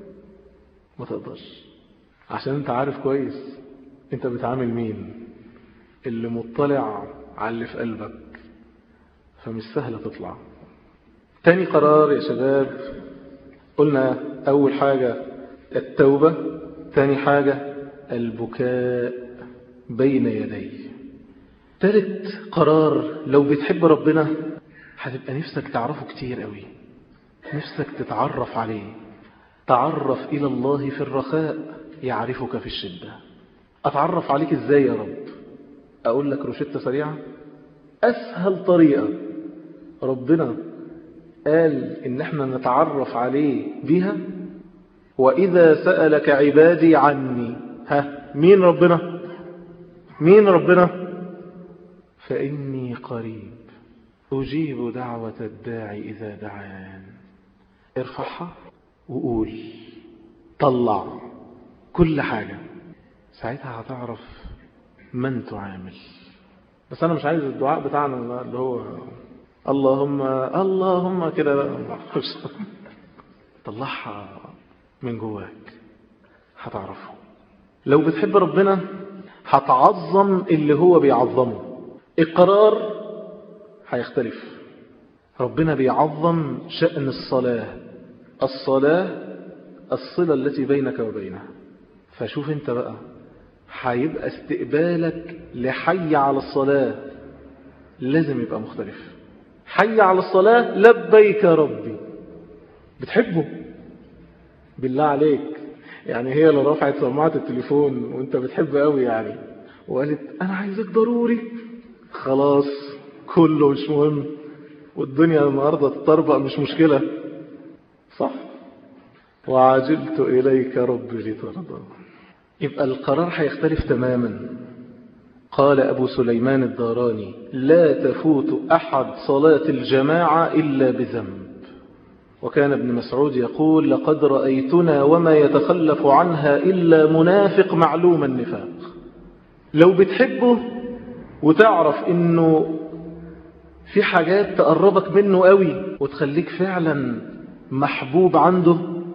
ما تقدرش عشان انت عارف كويس انت بتعامل مين اللي مطلع على اللي في قلبك فمش سهلة تطلع تاني قرار يا شباب قلنا اول حاجة التوبة تاني حاجة البكاء بين يديه تالت قرار لو بتحب ربنا هتبقى نفسك تعرفه كتير قوي نفسك تتعرف عليه تعرف إلى الله في الرخاء يعرفك في الشدة أتعرف عليك إزاي يا رب أقول لك روشتة سريعة أسهل طريقة ربنا قال إن احنا نتعرف عليه بها وإذا سألك عبادي عني ها مين ربنا مين ربنا فإني قريب أجيب دعوة الداعي إذا دعان ارفعها وقول طلع كل حاجة ساعتها هتعرف من تعامل بس أنا مش عايز الدعاء بتاعنا اللي هو اللهم اللهم كده طلعها من جواك هتعرفه لو بتحب ربنا هتعظم اللي هو بيعظمه القرار هيختلف ربنا بيعظم شأن الصلاة الصلاة الصلة التي بينك وبينها فشوف انت بقى هيبقى استقبالك لحي على الصلاة لازم يبقى مختلف حي على الصلاة لبيك ربي بتحبه بالله عليك يعني هي لو رفعت سماعة التليفون وانت بتحب قوي يعني وقالت انا عايزك ضروري خلاص كله مش مهم والدنيا النهاردة تطربق مش مشكلة صح وعجلت إليك ربي لترضى يبقى القرار هيختلف تماما قال أبو سليمان الداراني لا تفوت أحد صلاة الجماعة إلا بذنب وكان ابن مسعود يقول لقد رأيتنا وما يتخلف عنها إلا منافق معلوم النفاق لو بتحبه وتعرف انه في حاجات تقربك منه قوي وتخليك فعلا محبوب عنده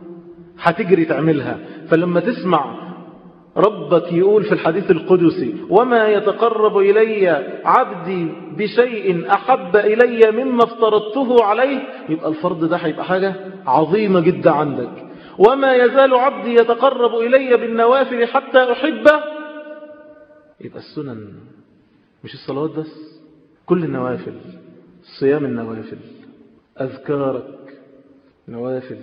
هتجري تعملها فلما تسمع ربك يقول في الحديث القدسي وما يتقرب إلي عبدي بشيء أحب إلي مما افترضته عليه يبقى الفرض ده هيبقى حاجة عظيمة جدا عندك وما يزال عبدي يتقرب إلي بالنوافل حتى أحبه يبقى السنن مش الصلوات بس كل النوافل صيام النوافل أذكارك نوافل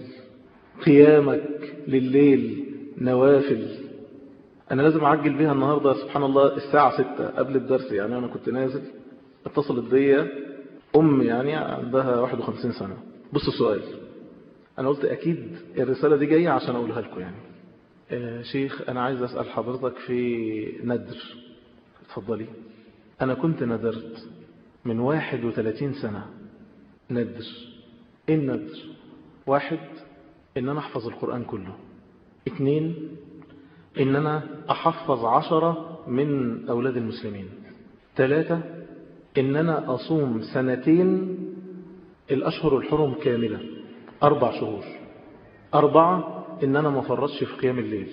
قيامك لليل نوافل أنا لازم أعجل بيها النهاردة سبحان الله الساعة ستة قبل الدرس يعني أنا كنت نازل اتصلت بيا أم يعني عندها 51 سنة بص السؤال أنا قلت أكيد الرسالة دي جاية عشان أقولها لكم يعني آه شيخ أنا عايز أسأل حضرتك في ندر اتفضلي أنا كنت ندرت من 31 سنة ندر إيه الندر واحد إن أنا أحفظ القرآن كله اثنين إن أنا أحفظ عشرة من أولاد المسلمين ثلاثة إن أنا أصوم سنتين الأشهر الحرم كاملة أربع شهور أربعة إن أنا ما فرطش في قيام الليل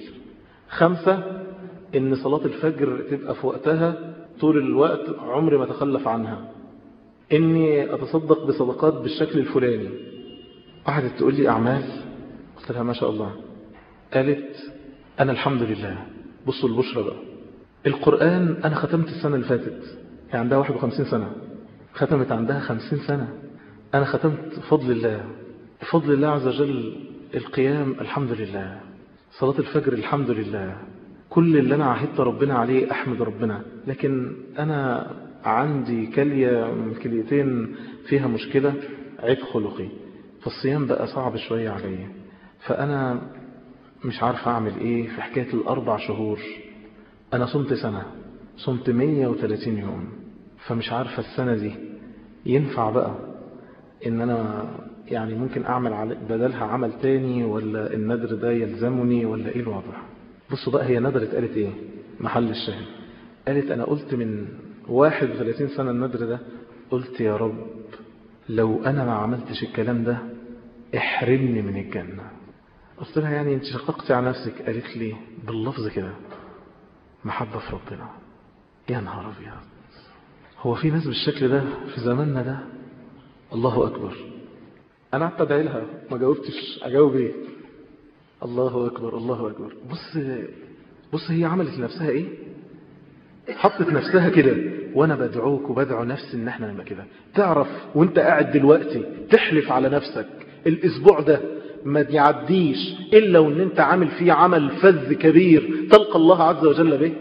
خمسة إن صلاة الفجر تبقى في وقتها طول الوقت عمري ما تخلف عنها إني أتصدق بصدقات بالشكل الفلاني قعدت تقول لي أعمال قلت لها ما شاء الله قالت أنا الحمد لله بصوا البشرى بقى القرآن أنا ختمت السنة اللي فاتت يعني عندها 51 سنة ختمت عندها 50 سنة أنا ختمت بفضل الله بفضل الله عز وجل القيام الحمد لله صلاة الفجر الحمد لله كل اللي أنا عهدت ربنا عليه أحمد ربنا لكن أنا عندي كلية من كليتين فيها مشكلة عيب خلقي فالصيام بقى صعب شوية علي فأنا مش عارف أعمل إيه في حكاية الأربع شهور أنا صمت سنة صمت 130 يوم فمش عارفة السنة دي ينفع بقى إن أنا يعني ممكن أعمل بدلها عمل تاني ولا الندر ده يلزمني ولا إيه الوضع بصوا بقى هي ندرت قالت إيه محل الشاهد قالت أنا قلت من 31 سنة الندر ده قلت يا رب لو أنا ما عملتش الكلام ده احرمني من الجنة قلت لها يعني انت شققتي على نفسك قالت لي باللفظ كده محبة في ربنا يا نهار أبيض هو في ناس بالشكل ده في زماننا ده الله أكبر أنا قعدت أدعي لها ما جاوبتش أجاوب إيه الله أكبر الله أكبر بص بص هي عملت لنفسها إيه حطت نفسها كده وانا بدعوك وبدعو نفسي ان احنا نبقى كده تعرف وانت قاعد دلوقتي تحلف على نفسك الاسبوع ده ما يعديش الا وان انت عامل فيه عمل فذ كبير تلقى الله عز وجل به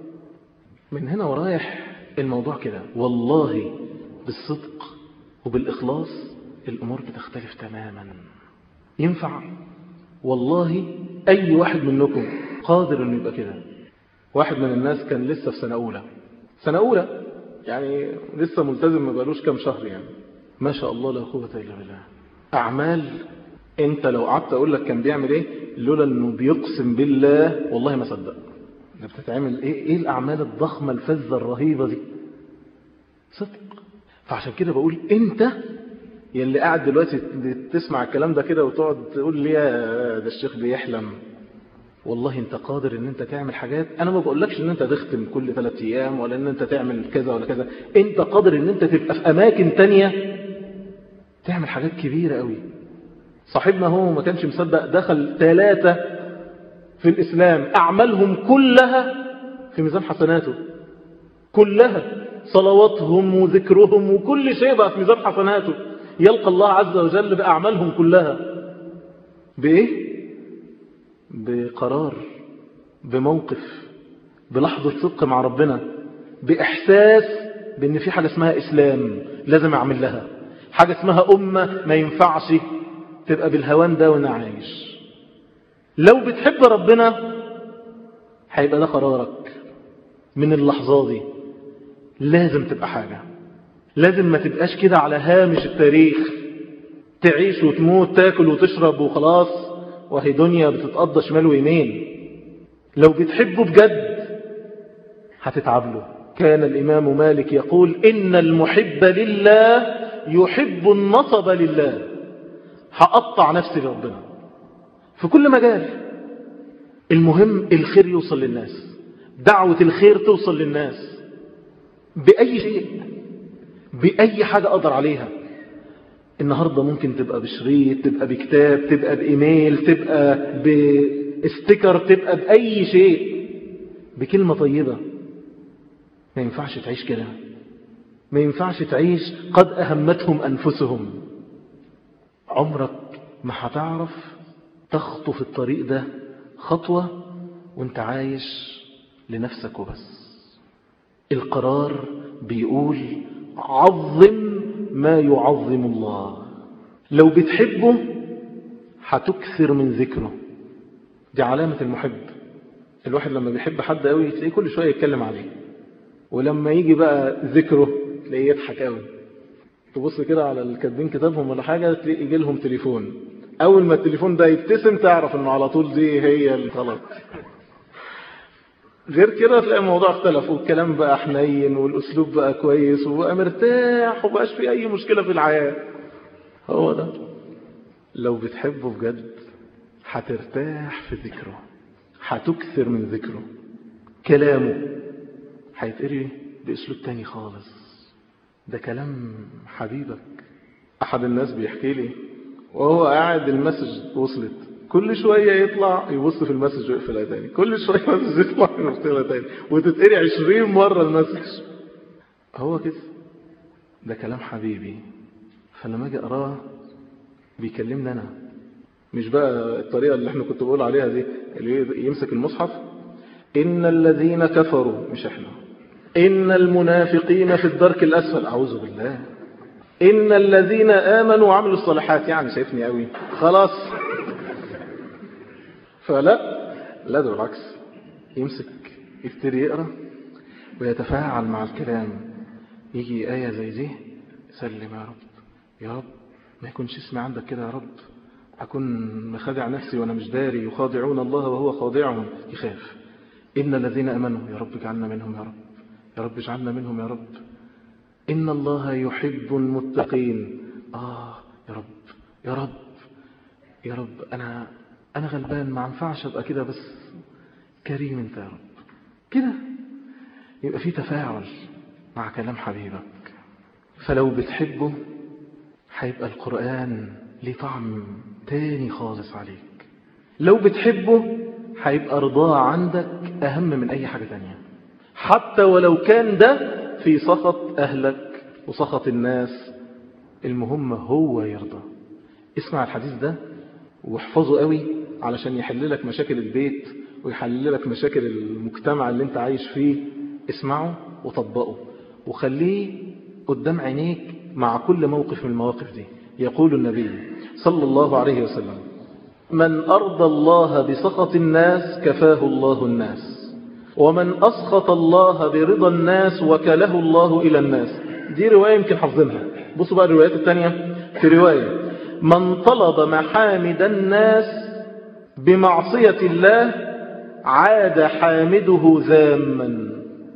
من هنا ورايح الموضوع كده والله بالصدق وبالاخلاص الامور بتختلف تماما ينفع والله اي واحد منكم قادر انه يبقى كده واحد من الناس كان لسه في سنة أولى سنة أولى يعني لسه ملتزم ما بقالوش كام شهر يعني ما شاء الله لا قوة إلا بالله أعمال أنت لو قعدت أقول لك كان بيعمل إيه لولا أنه بيقسم بالله والله ما صدق ده بتتعمل إيه, إيه الأعمال الضخمة الفذة الرهيبة دي صدق فعشان كده بقول أنت يلي قاعد دلوقتي تسمع الكلام ده كده وتقعد تقول لي ده الشيخ بيحلم والله انت قادر ان انت تعمل حاجات انا ما بقولكش ان انت تختم كل ثلاث ايام ولا ان انت تعمل كذا ولا كذا انت قادر ان انت تبقى في اماكن تانية تعمل حاجات كبيرة قوي صاحبنا هو ما كانش مصدق دخل ثلاثة في الاسلام اعمالهم كلها في ميزان حسناته كلها صلواتهم وذكرهم وكل شيء بقى في ميزان حسناته يلقى الله عز وجل بأعمالهم كلها بإيه؟ بقرار بموقف بلحظة صدق مع ربنا بإحساس بأن في حاجة اسمها إسلام لازم أعمل لها حاجة اسمها أمة ما ينفعش تبقى بالهوان ده وانا عايش لو بتحب ربنا هيبقى ده قرارك من اللحظة دي لازم تبقى حاجة لازم ما تبقاش كده على هامش التاريخ تعيش وتموت تاكل وتشرب وخلاص وهي دنيا بتتقضى شمال ويمين لو بتحبه بجد هتتعب له كان الإمام مالك يقول إن المحب لله يحب النصب لله هقطع نفسي لربنا في كل مجال المهم الخير يوصل للناس دعوة الخير توصل للناس بأي شيء بأي حاجة أقدر عليها النهاردة ممكن تبقى بشريط تبقى بكتاب تبقى بإيميل تبقى باستيكر تبقى بأي شيء بكلمة طيبة ما ينفعش تعيش كده ما ينفعش تعيش قد أهمتهم أنفسهم عمرك ما هتعرف تخطف الطريق ده خطوة وانت عايش لنفسك وبس القرار بيقول عظم ما يعظم الله لو بتحبه هتكثر من ذكره دي علامة المحب الواحد لما بيحب حد قوي تلاقيه كل شوية يتكلم عليه ولما يجي بقى ذكره تلاقيه يضحك قوي تبص كده على الكاتبين كتابهم ولا حاجة تلاقي يجي لهم تليفون أول ما التليفون ده يبتسم تعرف إنه على طول دي هي الغلط غير كده تلاقي الموضوع اختلف والكلام بقى حنين والأسلوب بقى كويس وبقى مرتاح وبقاش في أي مشكلة في الحياة هو ده لو بتحبه بجد هترتاح في ذكره هتكثر من ذكره كلامه هيتقري بأسلوب تاني خالص ده كلام حبيبك أحد الناس بيحكي لي وهو قاعد المسج وصلت كل شوية يطلع يبص في المسج ويقفلها تاني كل شوية مسج يطلع يقفلها تاني وتتقري عشرين مرة المسج هو كده ده كلام حبيبي فلما اجي اقراه بيكلمني انا مش بقى الطريقة اللي احنا كنت بقول عليها دي اللي يمسك المصحف إن الذين كفروا مش احنا إن المنافقين في الدرك الأسفل أعوذ بالله إن الذين آمنوا وعملوا الصالحات يعني شايفني قوي خلاص فلا لا ده بالعكس يمسك يبتدي يقرأ ويتفاعل مع الكلام يجي آية زي دي سلم يا رب يا رب ما يكونش اسمي عندك كده يا رب أكون مخادع نفسي وأنا مش داري يخادعون الله وهو خادعهم يخاف إن الذين أمنوا يا رب اجعلنا منهم يا رب يا رب اجعلنا منهم يا رب إن الله يحب المتقين آه يا رب يا رب يا رب أنا أنا غلبان ما ينفعش أبقى كده بس كريم أنت يا رب كده يبقى في تفاعل مع كلام حبيبك فلو بتحبه هيبقى القرآن ليه طعم تاني خالص عليك لو بتحبه هيبقى رضاه عندك أهم من أي حاجة تانية حتى ولو كان ده في سخط أهلك وسخط الناس المهم هو يرضى اسمع الحديث ده واحفظه قوي علشان يحل لك مشاكل البيت ويحل لك مشاكل المجتمع اللي انت عايش فيه اسمعه وطبقه وخليه قدام عينيك مع كل موقف من المواقف دي يقول النبي صلى الله عليه وسلم من أرضى الله بسخط الناس كفاه الله الناس ومن أسخط الله برضا الناس وكله الله إلى الناس دي رواية يمكن حافظينها بصوا بقى الروايات الثانية في رواية من طلب محامد الناس بمعصية الله عاد حامده ذاما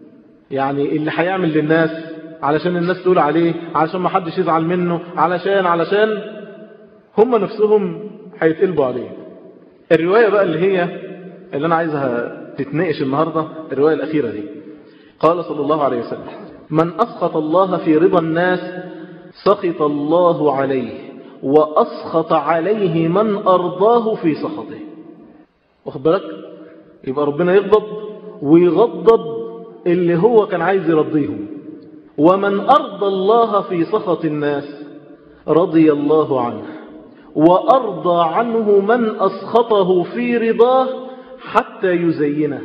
يعني اللي هيعمل للناس علشان الناس تقول عليه علشان ما حدش يزعل منه علشان علشان هم نفسهم هيتقلبوا عليه الرواية بقى اللي هي اللي أنا عايزها تتناقش النهاردة الرواية الأخيرة دي قال صلى الله عليه وسلم من أسخط الله في رضا الناس سخط الله عليه وأسخط عليه من أرضاه في سخطه واخد بالك يبقى ربنا يغضب ويغضب اللي هو كان عايز يرضيهم ومن أرضى الله في سخط الناس رضي الله عنه وأرضى عنه من أسخطه في رضاه حتى يزينه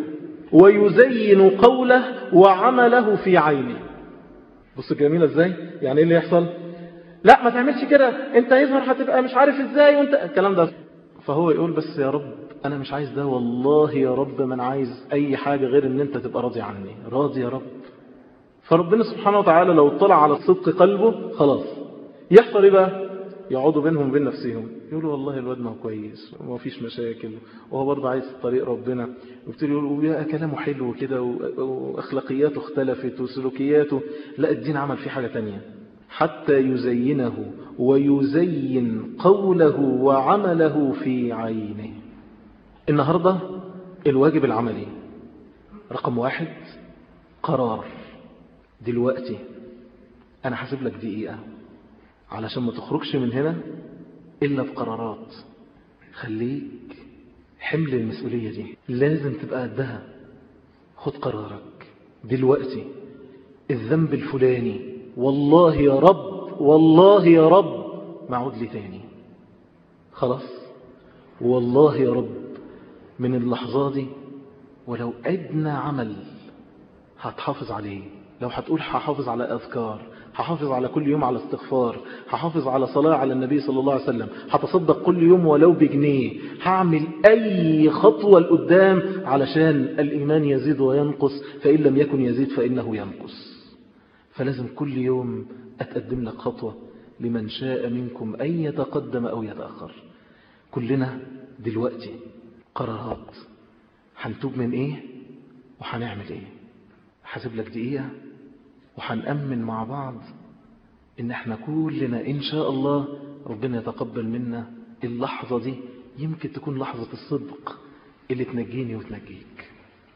ويزين قوله وعمله في عينه بص جميلة ازاي يعني ايه اللي يحصل لا ما تعملش كده انت يظهر هتبقى مش عارف ازاي وانت الكلام ده فهو يقول بس يا رب انا مش عايز ده والله يا رب ما انا عايز اي حاجة غير ان انت تبقى راضي عني راضي يا رب فربنا سبحانه وتعالى لو اطلع على صدق قلبه خلاص يحصل ايه بقى يقعدوا بينهم وبين نفسهم يقولوا والله الواد ما هو كويس وما فيش مشاكل وهو برضه عايز طريق ربنا ويبتدوا يقولوا يا كلامه حلو كده واخلاقياته اختلفت وسلوكياته لا الدين عمل فيه حاجة تانية حتى يزينه ويزين قوله وعمله في عينه النهاردة الواجب العملي رقم واحد قرار دلوقتي أنا حاسب لك دقيقة علشان ما تخرجش من هنا إلا بقرارات خليك حمل المسؤولية دي لازم تبقى قدها خد قرارك دلوقتي الذنب الفلاني والله يا رب والله يا رب ما عود لي تاني خلاص والله يا رب من اللحظة دي ولو أدنى عمل هتحافظ عليه لو هتقول هحافظ على أذكار هحافظ على كل يوم على استغفار هحافظ على صلاة على النبي صلى الله عليه وسلم هتصدق كل يوم ولو بجنيه هعمل أي خطوة لقدام علشان الإيمان يزيد وينقص فإن لم يكن يزيد فإنه ينقص فلازم كل يوم أتقدم لك خطوة لمن شاء منكم أن يتقدم أو يتأخر كلنا دلوقتي قرارات هنتوب من إيه وهنعمل إيه حاسب لك دقيقة وهنأمن مع بعض إن احنا كلنا إن شاء الله ربنا يتقبل منا اللحظة دي يمكن تكون لحظة الصدق اللي تنجيني وتنجيك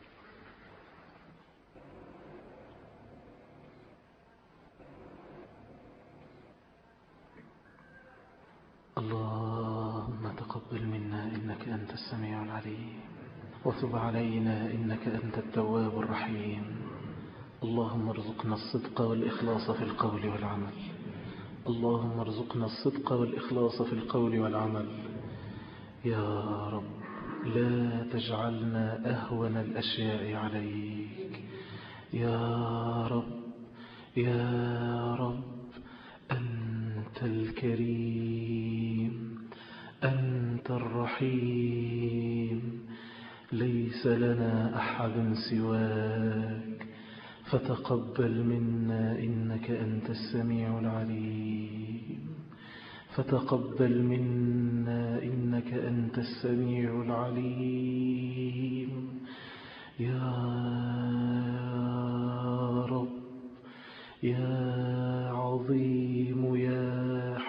اللهم تقبل منا إنك أنت السميع العليم وتب علينا إنك أنت التواب الرحيم اللهم ارزقنا الصدق والإخلاص في القول والعمل اللهم ارزقنا الصدق والإخلاص في القول والعمل يا رب لا تجعلنا أهون الأشياء عليك يا رب يا رب أنت الكريم أنت الرحيم ليس لنا أحد سواك فتقبل منا إنك أنت السميع العليم فتقبل منا إنك أنت السميع العليم يا رب يا عظيم يا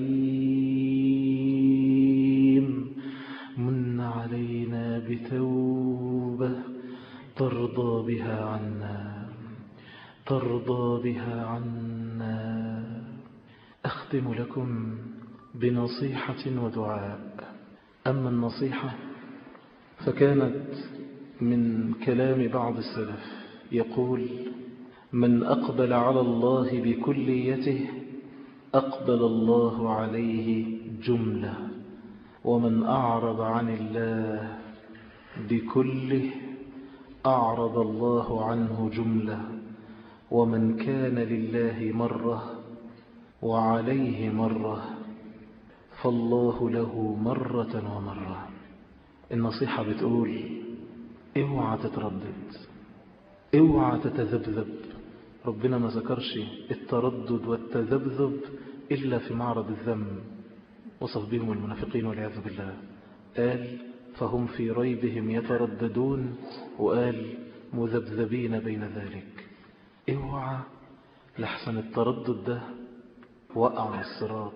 حليم من علينا بتوبة ترضى بها عنا ترضى بها عنا أختم لكم بنصيحة ودعاء أما النصيحة فكانت من كلام بعض السلف يقول من أقبل على الله بكليته أقبل الله عليه جملة ومن أعرض عن الله بكله أعرض الله عنه جملة ومن كان لله مرة وعليه مرة فالله له مرة ومرة النصيحة بتقول اوعى تتردد اوعى تتذبذب ربنا ما ذكرش التردد والتذبذب إلا في معرض الذنب وصف بهم المنافقين والعياذ بالله قال فهم في ريبهم يترددون وقال مذبذبين بين ذلك اوعى لحسن التردد ده وقع الصراط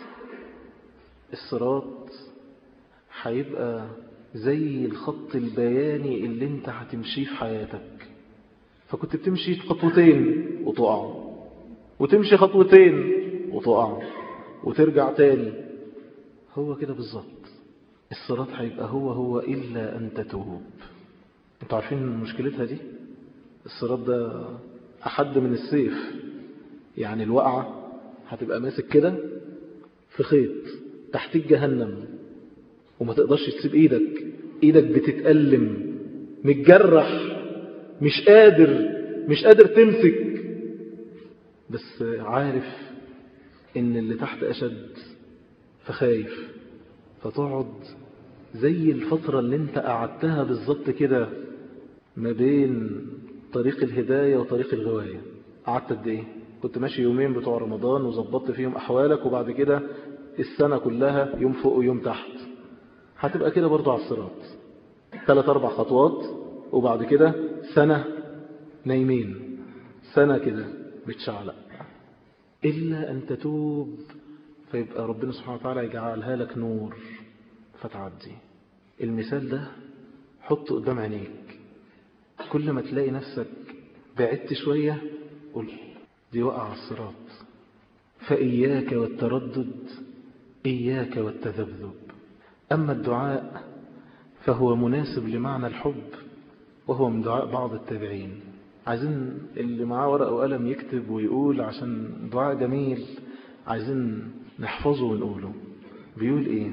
الصراط هيبقى زي الخط البياني اللي انت هتمشيه في حياتك فكنت بتمشي خطوتين وتقع وتمشي خطوتين وتقع وترجع تاني هو كده بالظبط الصراط هيبقى هو هو إلا أن تتوب انتوا عارفين مشكلتها دي الصراط ده أحد من السيف يعني الوقعة هتبقى ماسك كده في خيط تحتيك جهنم وما تقدرش تسيب ايدك ايدك بتتألم متجرح مش قادر مش قادر تمسك بس عارف ان اللي تحت اشد فخايف فتقعد زي الفترة اللي انت قعدتها بالظبط كده ما بين طريق الهداية وطريق الغواية قعدت قد ايه كنت ماشي يومين بتوع رمضان وظبطت فيهم احوالك وبعد كده السنة كلها يوم فوق ويوم تحت هتبقى كده برضو على الصراط ثلاث أربع خطوات وبعد كده سنة نايمين سنة كده بتشعلق إلا أن تتوب فيبقى ربنا سبحانه وتعالى يجعلها لك نور فتعدي المثال ده حطه قدام عينيك كل ما تلاقي نفسك بعدت شوية قل دي وقع على الصراط فإياك والتردد إياك والتذبذب أما الدعاء فهو مناسب لمعنى الحب وهو من دعاء بعض التابعين عايزين اللي معاه ورقة وقلم يكتب ويقول عشان دعاء جميل عايزين نحفظه ونقوله بيقول ايه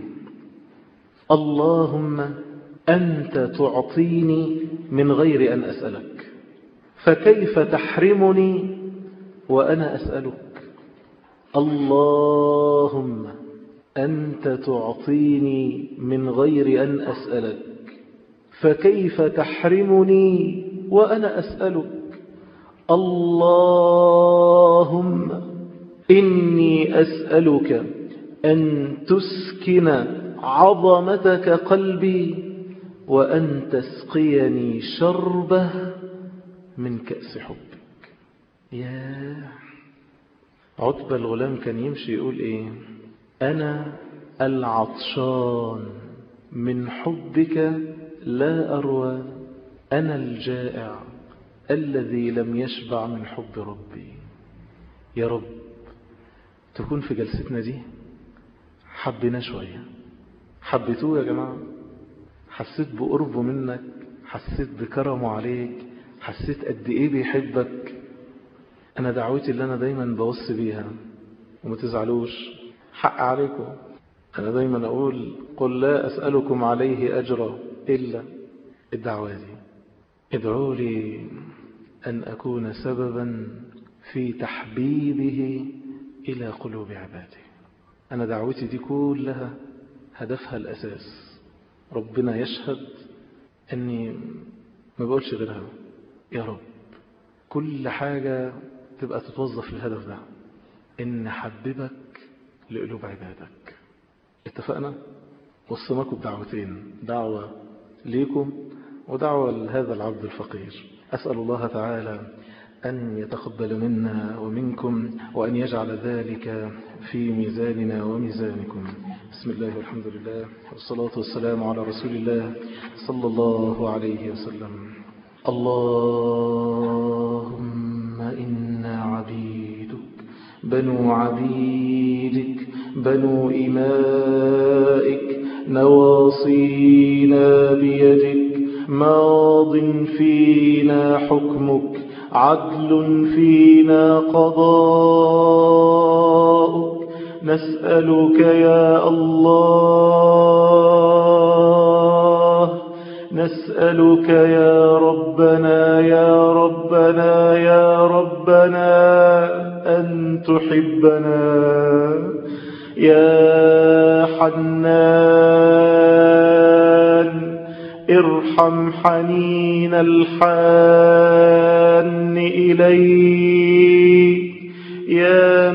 اللهم أنت تعطيني من غير أن أسألك فكيف تحرمني وأنا أسألك اللهم أنت تعطيني من غير أن أسألك فكيف تحرمني وأنا أسألك اللهم إني أسألك أن تسكن عظمتك قلبي وأن تسقيني شربة من كأس حبك يا عتبة الغلام كان يمشي يقول إيه أنا العطشان من حبك لا أروى أنا الجائع الذي لم يشبع من حب ربي يا رب تكون في جلستنا دي حبنا شوية حبيتوه يا جماعة حسيت بقربه منك حسيت بكرمه عليك حسيت قد ايه بيحبك انا دعوتي اللي انا دايما بوصي بيها وما تزعلوش حق عليكم انا دايما اقول قل لا اسألكم عليه اجرا الا الدعوة دي ادعوا لي ان اكون سببا في تحبيبه الى قلوب عباده انا دعوتي دي كلها هدفها الاساس ربنا يشهد اني ما بقولش غيرها يا رب كل حاجة تبقى تتوظف للهدف ده ان حببك لقلوب عبادك اتفقنا وصيناكم بدعوتين دعوة ليكم ودعوة لهذا العبد الفقير أسأل الله تعالى أن يتقبل منا ومنكم وأن يجعل ذلك في ميزاننا وميزانكم بسم الله والحمد لله والصلاة والسلام على رسول الله صلى الله عليه وسلم اللهم إنا عبيدك بنو عبيدك بنو إمائك نواصينا بيدك ماض فينا حكمك عدل فينا قضاؤك نسألك يا الله نسألك يا ربنا يا ربنا يا ربنا أن تحبنا يا حنان ارحم حنين الحان إليك يا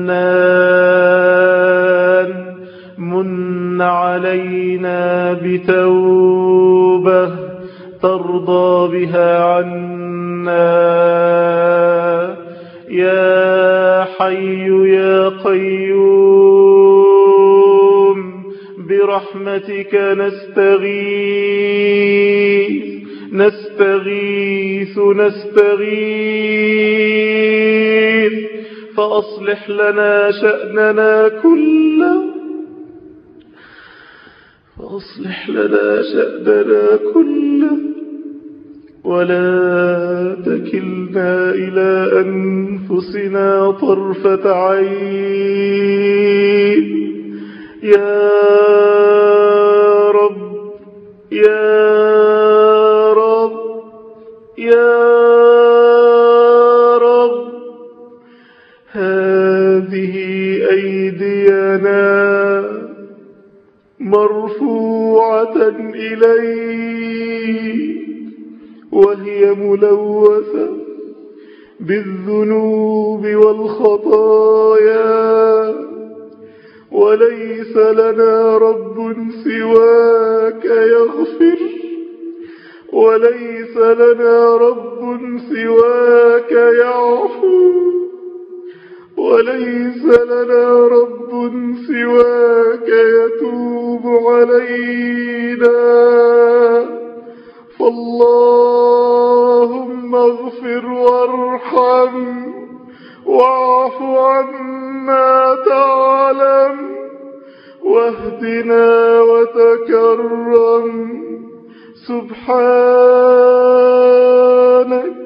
منان من علينا بتوبة ترضى بها عنا يا حي يا قيوم برحمتك نستغيث نستغيث نستغيث فأصلح لنا شأننا كله فأصلح لنا شأننا كله ولا تكلنا إلى أنفسنا طرفة عين يا رب يا رب يا رب هذه أيدينا مرفوعة إليك وهي ملوثة بالذنوب والخطايا وليس لنا رب سواك يغفر وليس لنا رب سواك يعفو وليس لنا رب سواك يتوب علينا فاللهم اغفر وارحم واعف عنا تعلم واهدنا وتكرم سبحانك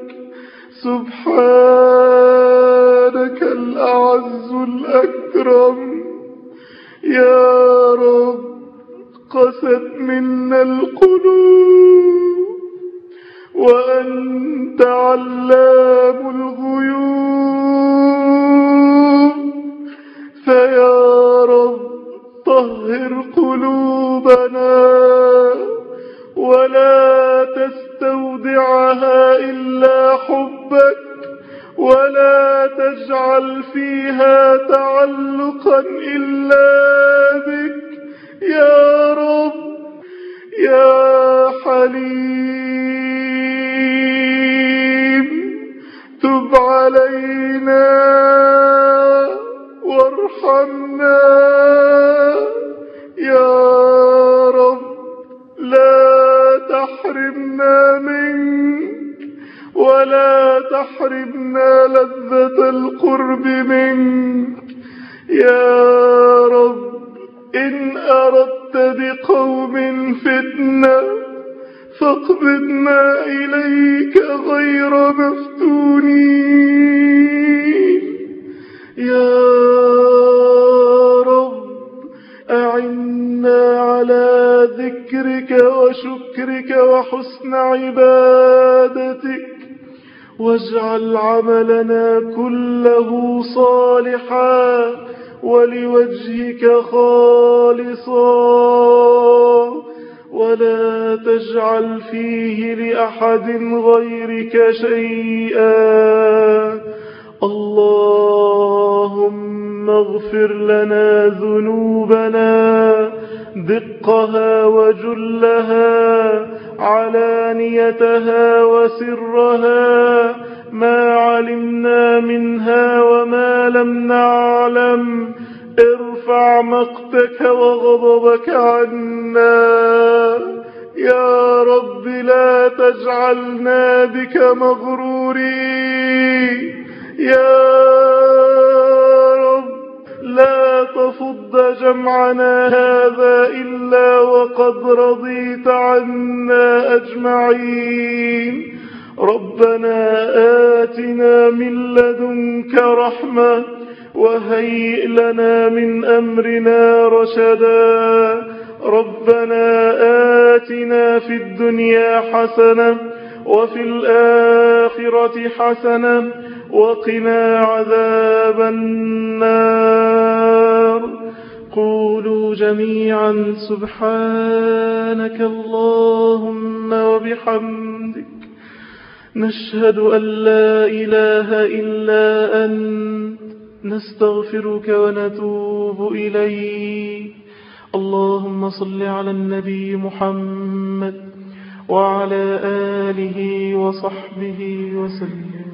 سبحانك الأعز الأكرم يا رب قست منا القلوب وأنت علام الغيوب فيا رب طهر قلوبنا ولا تستودعها إلا حبك ولا تجعل فيها تعلقا إلا بك يا رب يا حليم تب علينا وارحمنا يا رب لا تحرمنا منك ولا تحرمنا لذة القرب منك يا رب إن أردت بقوم فتنة فاقبضنا إليك غير مفتونين يا رب أعنا على ذكرك وشكرك وحسن عبادتك واجعل عملنا كله صالحا ولوجهك خالصا ولا تجعل فيه لأحد غيرك شيئا اللهم اغفر لنا ذنوبنا دقها وجلها علانيتها وسرها ما علمنا منها وما لم نعلم ارفع مقتك وغضبك عنا يا رب لا تجعلنا بك مغرورين يا رب لا تفض جمعنا هذا إلا وقد رضيت عنا أجمعين ربنا آتنا من لدنك رحمة وهيئ لنا من أمرنا رشدا ربنا آتنا في الدنيا حسنة وفي الآخرة حسنة وقنا عذاب النار قولوا جميعا سبحانك اللهم وبحمدك نشهد أن لا إله إلا أنت نستغفرك ونتوب إليك اللهم صل على النبي محمد وعلى آله وصحبه وسلم